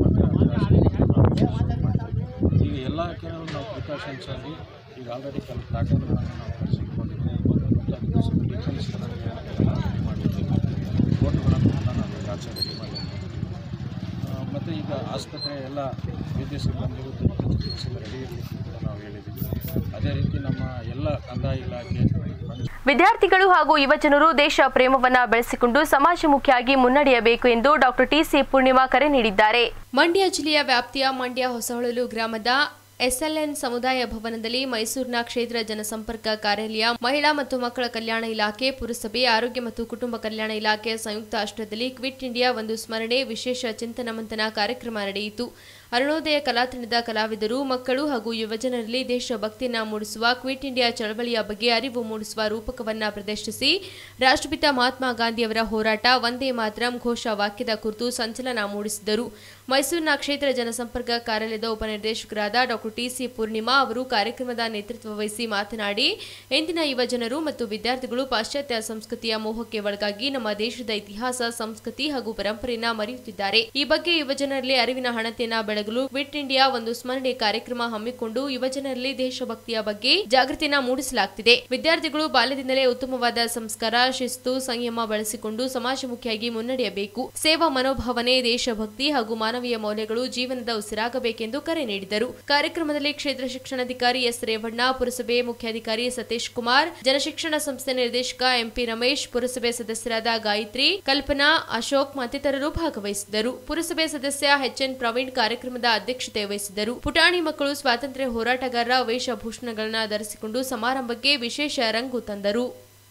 ಈಗ ಎಲ್ಲ ಕೆಲವು ನಾವು ಪ್ರಿಕಾಷನ್ಸ್ ಆಗಿ ಈಗ ಆಲ್ರೆಡಿ ಕೆಲವು ಪ್ಯಾಟರ್ನ್ಗಳನ್ನು ನಾವು ಕಲಿಸಿಕೊಂಡಿದ್ದೀವಿ ಮತ್ತು ಅದಕ್ಕೆ ಮೆಡಿಕಲ್ಸ್ ರೆಡಿ ಮಾಡಿದ್ದೀವಿ ರಿಪೋರ್ಟ್ಗಳನ್ನು ಕೂಡ ನಾವು ರೆಕಾರ್ಡ್ಸ್ ರೆಡಿ ಮಾಡಿದ್ದೀವಿ ಮತ್ತು ಈಗ ಆಸ್ಪತ್ರೆ ಎಲ್ಲ ವೈದ್ಯ ಸಿಬ್ಬಂದಿಗಳು ತುರ್ತು ಚಿಕಿತ್ಸೆಗೆ ರೆಡಿ ಇರಲಿಕ್ಕೆ ಕೂಡ ನಾವು ಹೇಳಿದ್ದೀವಿ ಅದೇ ರೀತಿ ನಮ್ಮ ಎಲ್ಲ ಕಂದಾಯ ಇಲಾಖೆ ವಿದ್ಯಾರ್ಥಿಗಳು ಹಾಗೂ ಯುವಜನರು ದೇಶ ಪ್ರೇಮವನ್ನ ಬೆಳೆಸಿಕೊಂಡು ಸಮಾಜಮುಖಿಯಾಗಿ ಮುನ್ನಡೆಯಬೇಕು ಎಂದು ಡಾಕ್ಟರ್ ಟಿಸಿ ಪೂರ್ಣಿಮಾ ಕರೆ ನೀಡಿದ್ದಾರೆ ಮಂಡ್ಯ ಜಿಲ್ಲೆಯ ವ್ಯಾಪ್ತಿಯ ಮಂಡ್ಯ ಹೊಸಹೊಳಲು ಗ್ರಾಮದ ಎಸ್ಎಲ್ಎನ್ ಸಮುದಾಯ ಭವನದಲ್ಲಿ ಮೈಸೂರಿನ ಕ್ಷೇತ್ರ ಜನಸಂಪರ್ಕ ಕಾರ್ಯಾಲಯ ಮಹಿಳಾ ಮತ್ತು ಮಕ್ಕಳ ಕಲ್ಯಾಣ ಇಲಾಖೆ ಪುರಸಭೆ ಆರೋಗ್ಯ ಮತ್ತು ಕುಟುಂಬ ಕಲ್ಯಾಣ ಇಲಾಖೆ ಸಂಯುಕ್ತ ಆಶ್ರಯದಲ್ಲಿ ಕ್ವಿಟ್ ಇಂಡಿಯಾ ಒಂದು ಸ್ಮರಣೆ ವಿಶೇಷ ಚಿಂತನ ಮಂಥನ ಕಾರ್ಯಕ್ರಮ ನಡೆಯಿತು ಅರುಣೋದಯ ಕಲಾತಂಡದ ಕಲಾವಿದರು ಮಕ್ಕಳು ಹಾಗೂ ಯುವಜನರಲ್ಲಿ ದೇಶಭಕ್ತಿಯನ್ನ ಮೂಡಿಸುವ ಕ್ವಿಟ್ ಇಂಡಿಯಾ ಚಳವಳಿಯ ಬಗ್ಗೆ ಅರಿವು ಮೂಡಿಸುವ ರೂಪಕವನ್ನ ಪ್ರದರ್ಶಿಸಿ ರಾಷ್ಟ್ರಪಿತ ಮಹಾತ್ಮ ಗಾಂಧಿಯವರ ಹೋರಾಟ ಒಂದೇ ಮಾತರಂ ಘೋಷ ವಾಕ್ಯದ ಕುರಿತು ಸಂಚಲನ ಮೂಡಿಸಿದರು ಮೈಸೂರಿನ ಕ್ಷೇತ್ರ ಜನಸಂಪರ್ಕ ಕಾರ್ಯಾಲಯದ ಉಪನಿರ್ದೇಶಕರಾದ ಡಾಕ್ಟರ್ ಟಿಸಿ ಪೂರ್ಣಿಮಾ ಅವರು ಕಾರ್ಯಕ್ರಮದ ನೇತೃತ್ವ ವಹಿಸಿ ಮಾತನಾಡಿ ಇಂದಿನ ಯುವಜನರು ಮತ್ತು ವಿದ್ಯಾರ್ಥಿಗಳು ಪಾಶ್ಚಾತ್ಯ ಸಂಸ್ಕೃತಿಯ ಮೋಹಕ್ಕೆ ಒಳಗಾಗಿ ನಮ್ಮ ದೇಶದ ಇತಿಹಾಸ ಸಂಸ್ಕೃತಿ ಹಾಗೂ ಪರಂಪರೆಯನ್ನ ಮರೆಯುತ್ತಿದ್ದಾರೆ ಈ ಬಗ್ಗೆ ಯುವಜನರಲ್ಲಿ ಅರಿವಿನ ಹಣತೆಯನ್ನ ಬೆಳಗಲು ಕ್ವಿಟ್ ಇಂಡಿಯಾ ಒಂದು ಸ್ಮರಣೆ ಕಾರ್ಯಕ್ರಮ ಹಮ್ಮಿಕೊಂಡು ಯುವಜನರಲ್ಲಿ ದೇಶಭಕ್ತಿಯ ಬಗ್ಗೆ ಜಾಗೃತಿಯನ್ನ ಮೂಡಿಸಲಾಗುತ್ತಿದೆ ವಿದ್ಯಾರ್ಥಿಗಳು ಬಾಲ್ಯದಿಂದಲೇ ಉತ್ತಮವಾದ ಸಂಸ್ಕಾರ ಶಿಸ್ತು ಸಂಯಮ ಬಳಸಿಕೊಂಡು ಸಮಾಜಮುಖಿಯಾಗಿ ಮುನ್ನಡೆಯಬೇಕು ಸೇವಾ ಮನೋಭಾವನೆ ದೇಶಭಕ್ತಿ ಹಾಗೂ ಮಾನವೀಯ ಮೌಲ್ಯಗಳು ಜೀವನದ ಉಸಿರಾಗಬೇಕೆಂದು ಕರೆ ನೀಡಿದರು ಕಾರ್ಯಕ್ರಮದಲ್ಲಿ ಕ್ಷೇತ್ರ ಶಿಕ್ಷಣಾಧಿಕಾರಿ ಎಸ್ ರೇವಣ್ಣ ಪುರಸಭೆ ಮುಖ್ಯಾಧಿಕಾರಿ ಸತೀಶ್ ಕುಮಾರ್ ಜನಶಿಕ್ಷಣ ಸಂಸ್ಥೆ ನಿರ್ದೇಶಕ ಎಂಪಿ ರಮೇಶ್ ಪುರಸಭೆ ಸದಸ್ಯರಾದ ಗಾಯತ್ರಿ ಕಲ್ಪನಾ ಅಶೋಕ್ ಮತ್ತಿತರರು ಭಾಗವಹಿಸಿದ್ದರು ಪುರಸಭೆ ಸದಸ್ಯ ಎಚ್ಎನ್ ಪ್ರವೀಣ್ ಕಾರ್ಯಕ್ರಮದ ಅಧ್ಯಕ್ಷತೆ ವಹಿಸಿದ್ದರು ಪುಟಾಣಿ ಮಕ್ಕಳು ಸ್ವಾತಂತ್ರ್ಯ ಹೋರಾಟಗಾರರ ವೇಷಭೂಷಣಗಳನ್ನು ಧರಿಸಿಕೊಂಡು ಸಮಾರಂಭಕ್ಕೆ ವಿಶೇಷ ರಂಗು ತಂದರು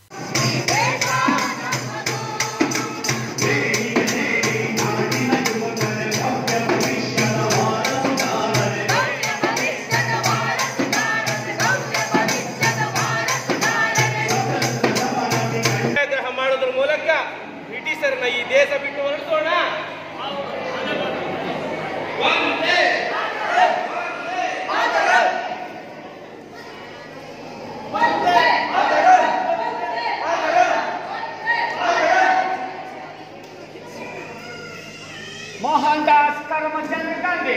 ಸತ್ಯಾಗ್ರಹ ಮಾಡೋದ್ರ ಮೂಲಕ ಬ್ರಿಟಿಷರನ್ನ ಈ ದೇಶ ಬಿಟ್ಟು ಹೊರಡಿಸೋಣ ಒಂದೇ ಮೋಹನ್ ದಾಸ್ ಕರಮಚಂದ್ರ ಗಾಂಧಿ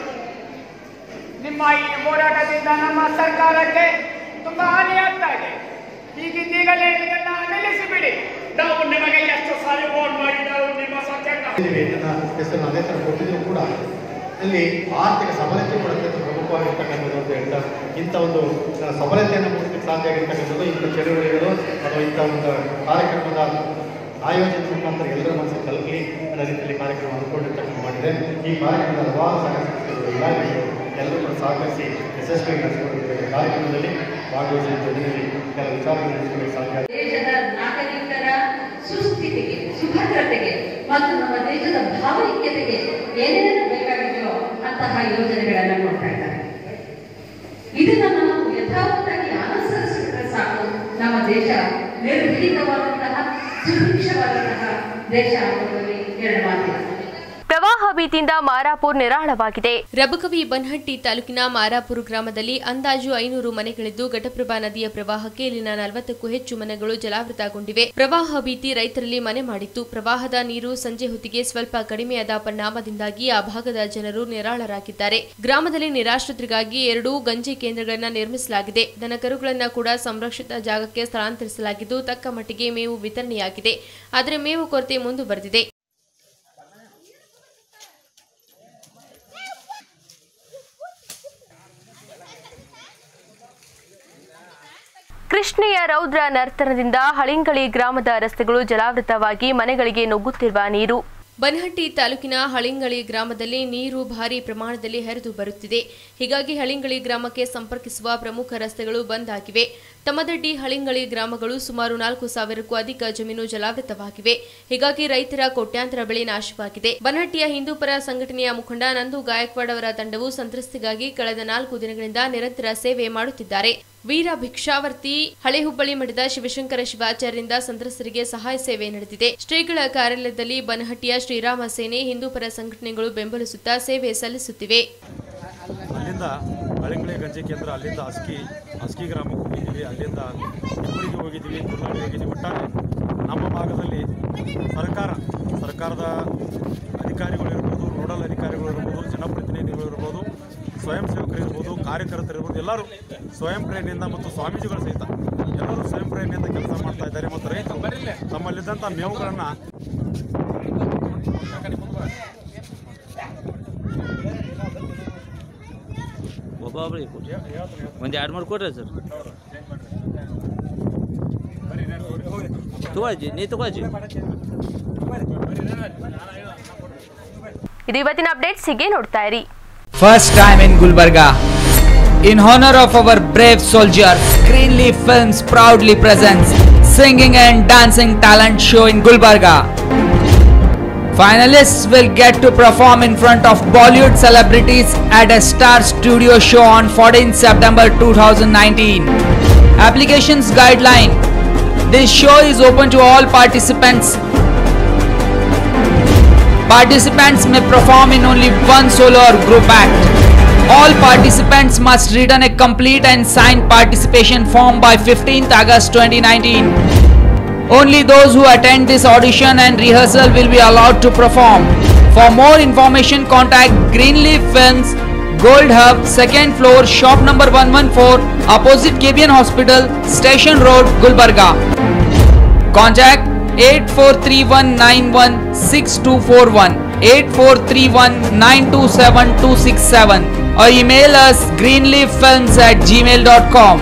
ನಿಮ್ಮ ಈ ಹೋರಾಟದಿಂದ ನಮ್ಮ ಸರ್ಕಾರಕ್ಕೆ ತುಂಬಾ ಹಾನಿಯಾಗ್ತಾ ಇದೆ ಈಗಿದ್ದೀಗಲೇ ಇದನ್ನ ನಿಲ್ಲಿಸಿಬಿಡಿ ನಾವು ನಿಮಗೆ ಎಷ್ಟು ಸಾರಿ ವೋಟ್ ಮಾಡಿದರೂ ನಿಮ್ಮ ಸತ್ಯಾಗ್ರಹ ಹೆಸರನ್ನು ಅದೇ ಥರ ಕೊಟ್ಟಿದ್ರು ಕೂಡ ಅಲ್ಲಿ ಆರ್ಥಿಕ ಸಬಲತೆ ಕೂಡ ಅತ್ಯಂತ ಪ್ರಮುಖವಾಗಿರ್ತಕ್ಕಂಥದ್ದು ಅಂತ ಹೇಳ್ತಾ ಇಂಥ ಒಂದು ಆ, ಸಬಲತೆಯನ್ನು ಮೂಡಿಸಲಿಕ್ಕೆ ಸಾಧ್ಯ ಆಗಿರ್ತಕ್ಕಂಥದ್ದು ಇಂಥ ಚಳುವಳಿಗಳು ಅಥವಾ ಇಂಥ ಒಂದು ಕಾರ್ಯಕ್ರಮದ ಆಯೋಜನೆ ಮುಖಾಂತರ ಎಲ್ಲರ ಮನಸ್ಸು ತಲುಪಲಿ ಅನ್ನೋ ರೀತಿಯಲ್ಲಿ ಕಾರ್ಯಕ್ರಮ ಹಮ್ಮಿಕೊಂಡಿರ್ತಕ್ಕಂಥ ಮಾಡಿದೆ ಈ ಕಾರ್ಯಕ್ರಮದ ಹಲವಾರು ಸಂಘ ಸಂಸ್ಥೆಗಳು ಇಲಾಖೆಗಳು ಎಲ್ಲರೂ ಕೂಡ ಸಹಕರಿಸಿ ಯಶಸ್ವಿಯಾಗಿ ನಡೆಸಿಕೊಂಡಿರ್ತಕ್ಕಂಥ ಕಾರ್ಯಕ್ರಮದಲ್ಲಿ ಭಾಗವಹಿಸಿ ಜೊತೆಯಲ್ಲಿ ಕೆಲವು ವಿಚಾರಗಳನ್ನು ನಡೆಸಿಕೊಳ್ಳಿಕ್ಕೆ ಸಾಧ್ಯ ಆಗಿದೆ. ದೇಶದ ನಾಗರಿಕರ ಸುಸ್ಥಿತಿಗೆ ಸುಭದ್ರತೆಗೆ ಮತ್ತು ನಮ್ಮ ದೇಶದ ಭಾವೈಕ್ಯತೆಗೆ ಏನೇನು ಬೇಕಾಗಿದೆಯೋ ಅಂತಹ ಯೋಜನೆಗಳನ್ನ ಕೊಡ್ತಾ ಇದ್ದಾರೆ ಇದನ್ನ ನಾವು ಯಥಾವತ್ತಾಗಿ ಅನುಸರಿಸಿಬಿಟ್ರೆ ಸಾಕು ನಮ್ಮ ದೇಶ ನಿರ್ಭೀತವಾದಂತಹ ಸುಭಿಕ್ಷವಾದಂತಹ ದೇಶ ಆಗುವುದರಲ್ಲಿ ಎರಡು ಮಾತಿಲ್ಲ ಪ್ರವಾಹ ಭೀತಿಯಿಂದ ಮಾರಾಪುರ್ ನಿರಾಳವಾಗಿದೆ ರಬಕವಿ ಬನ್ಹಟ್ಟಿ ತಾಲೂಕಿನ ಮಾರಾಪುರ ಗ್ರಾಮದಲ್ಲಿ ಅಂದಾಜು ಐನೂರು ಮನೆಗಳಿದ್ದು ಘಟಪ್ರಭಾ ನದಿಯ ಪ್ರವಾಹಕ್ಕೆ ಇಲ್ಲಿನ ನಲವತ್ತಕ್ಕೂ ಹೆಚ್ಚು ಮನೆಗಳು ಜಲಾವೃತಗೊಂಡಿವೆ ಪ್ರವಾಹ ಭೀತಿ ರೈತರಲ್ಲಿ ಮನೆ ಮಾಡಿತ್ತು ಪ್ರವಾಹದ ನೀರು ಸಂಜೆ ಹೊತ್ತಿಗೆ ಸ್ವಲ್ಪ ಕಡಿಮೆಯಾದ ಪರಿಣಾಮದಿಂದಾಗಿ ಆ ಭಾಗದ ಜನರು ನಿರಾಳರಾಗಿದ್ದಾರೆ ಗ್ರಾಮದಲ್ಲಿ ನಿರಾಶ್ರಿತರಿಗಾಗಿ ಎರಡು ಗಂಜಿ ಕೇಂದ್ರಗಳನ್ನು ನಿರ್ಮಿಸಲಾಗಿದೆ ದನಕರುಗಳನ್ನು ಕೂಡ ಸಂರಕ್ಷಿತ ಜಾಗಕ್ಕೆ ಸ್ಥಳಾಂತರಿಸಲಾಗಿದ್ದು ತಕ್ಕ ಮಟ್ಟಿಗೆ ಮೇವು ವಿತರಣೆಯಾಗಿದೆ ಆದರೆ ಮೇವು ಕೊರತೆ ಮುಂದುವರೆದಿದೆ ಕೃಷ್ಣೆಯ ರೌದ್ರ ನರ್ತನದಿಂದ ಹಳಿಂಗಳಿ ಗ್ರಾಮದ ರಸ್ತೆಗಳು ಜಲಾವೃತವಾಗಿ ಮನೆಗಳಿಗೆ ನುಗ್ಗುತ್ತಿರುವ ನೀರು ಬನಹಟ್ಟಿ ತಾಲೂಕಿನ ಹಳಿಂಗಳಿ ಗ್ರಾಮದಲ್ಲಿ ನೀರು ಭಾರಿ ಪ್ರಮಾಣದಲ್ಲಿ ಹರಿದು ಬರುತ್ತಿದೆ ಹೀಗಾಗಿ ಹಳಿಂಗಳಿ ಗ್ರಾಮಕ್ಕೆ ಸಂಪರ್ಕಿಸುವ ಪ್ರಮುಖ ರಸ್ತೆಗಳು ಬಂದ್ ಆಗಿವೆ ತಮ್ಮದಡ್ಡಿ ಹಳಿಂಗಳಿ ಗ್ರಾಮಗಳು ಸುಮಾರು ನಾಲ್ಕು ಸಾವಿರಕ್ಕೂ ಅಧಿಕ ಜಮೀನು ಜಲಾವೃತವಾಗಿವೆ ಹೀಗಾಗಿ ರೈತರ ಕೋಟ್ಯಾಂತರ ಬೆಳೆ ನಾಶವಾಗಿದೆ ಬನಹಟ್ಟಿಯ ಹಿಂದೂಪರ ಸಂಘಟನೆಯ ಮುಖಂಡ ನಂದು ಗಾಯಕ್ವಾಡ್ ಅವರ ತಂಡವು ಸಂತ್ರಸ್ತಿಗಾಗಿ ಕಳೆದ ನಾಲ್ಕು ದಿನಗಳಿಂದ ನಿರಂತರ ಸೇವೆ ಮಾಡುತ್ತಿದ್ದಾರೆ ವೀರ ಭಿಕ್ಷಾವರ್ತಿ ಹಳೆ ಹುಬ್ಬಳ್ಳಿ ಮಠದ ಶಿವಶಂಕರ ಶಿವಾಚಾರ್ಯರಿಂದ ಸಂತ್ರಸ್ತರಿಗೆ ಸಹಾಯ ಸೇವೆ ನಡೆದಿದೆ ಶ್ರೀಗಳ ಕಾರ್ಯಾಲಯದಲ್ಲಿ ಬನಹಟ್ಟಿಯ ಶ್ರೀರಾಮ ಸೇನೆ ಹಿಂದೂಪರ ಸಂಘಟನೆಗಳು ಬೆಂಬಲಿಸುತ್ತಾ ಸೇವೆ ಸಲ್ಲಿಸುತ್ತಿವೆ ಅಲ್ಲಿಂದ ಹಳಿಂಗಳಿ ಗಂಜಿ ಕೇಂದ್ರ ಅಲ್ಲಿಂದ ಅಸ್ಕಿ ಅಸ್ಕಿ ಗ್ರಾಮಕ್ಕೆ ಹೋಗಿದ್ದೀವಿ ಅಲ್ಲಿಂದ ಹುಬ್ಬಳ್ಳಿಗೆ ಹೋಗಿದ್ದೀವಿ ತುರ್ನಾಡಿ ಹೋಗಿದ್ದೀವಿ ಒಟ್ಟಾರೆ ನಮ್ಮ ಭಾಗದಲ್ಲಿ ಸರ್ಕಾರ ಸರ್ಕಾರದ ಅಧಿಕಾರಿಗಳಿರ್ಬೋದು ನೋಡಲ್ ಅಧಿಕಾರಿಗಳು ಇರ್ಬೋದು ಜನಪ್ರತಿನಿಧಿಗಳು ಇರ್ಬೋದು ಸ್ವಯಂ ಸೇವಕರು ಇರ್ಬೋದು ಕಾರ್ಯಕರ್ತರು ಇರ್ಬೋದು ಎಲ್ಲರೂ ಸ್ವಯಂ ಪ್ರೇರಣೆಯಿಂದ ಮತ್ತು ಸ್ವಾಮೀಜಿಗಳು ಸಹಿತ ಎಲ್ಲರೂ ಸ್ವಯಂ ಪ್ರೇರಣೆಯಿಂದ ಕೆಲಸ ಮಾಡ್ತಾ ಇದ್ದಾರೆ ಮತ್ತು ರೈತರು ತಮ್ಮಲ್ಲಿದ್ದಂಥ ಮೇವುಗಳನ್ನು ಒಬ್ಬೊಬ್ರಿಗೆ ಕೊಡ್ರಿ ಒಂದು ಎರಡು ಮೂರು ಕೊಡ್ರಿ ಸರ್ ತಗೊಳ್ಳಿ ನೀ ತಗೊಳ್ಳಿ ಇದು ಇವತ್ತಿನ ಅಪ್ಡೇಟ್ಸ್ ಹೀಗೆ ನೋಡ್ತಾ ಇರಿ First time in Gulbarga. In honor of our brave soldiers, Greenleaf Films proudly presents singing and dancing talent show in Gulbarga. Finalists will get to perform in front of Bollywood celebrities at a Star Studio show on 14 September 2019. Applications guideline. This show is open to all participants. Participants may perform in only one solo or group act. All participants must return a complete and signed participation form by 15th August 2019. Only those who attend this audition and rehearsal will be allowed to perform. For more information, contact Greenleaf Films, Gold Hub, second floor, shop number 114, opposite KBN Hospital, Station Road, Gulbarga. Contact 8431916241, 8431927267 or email us greenleaffilms at gmail.com.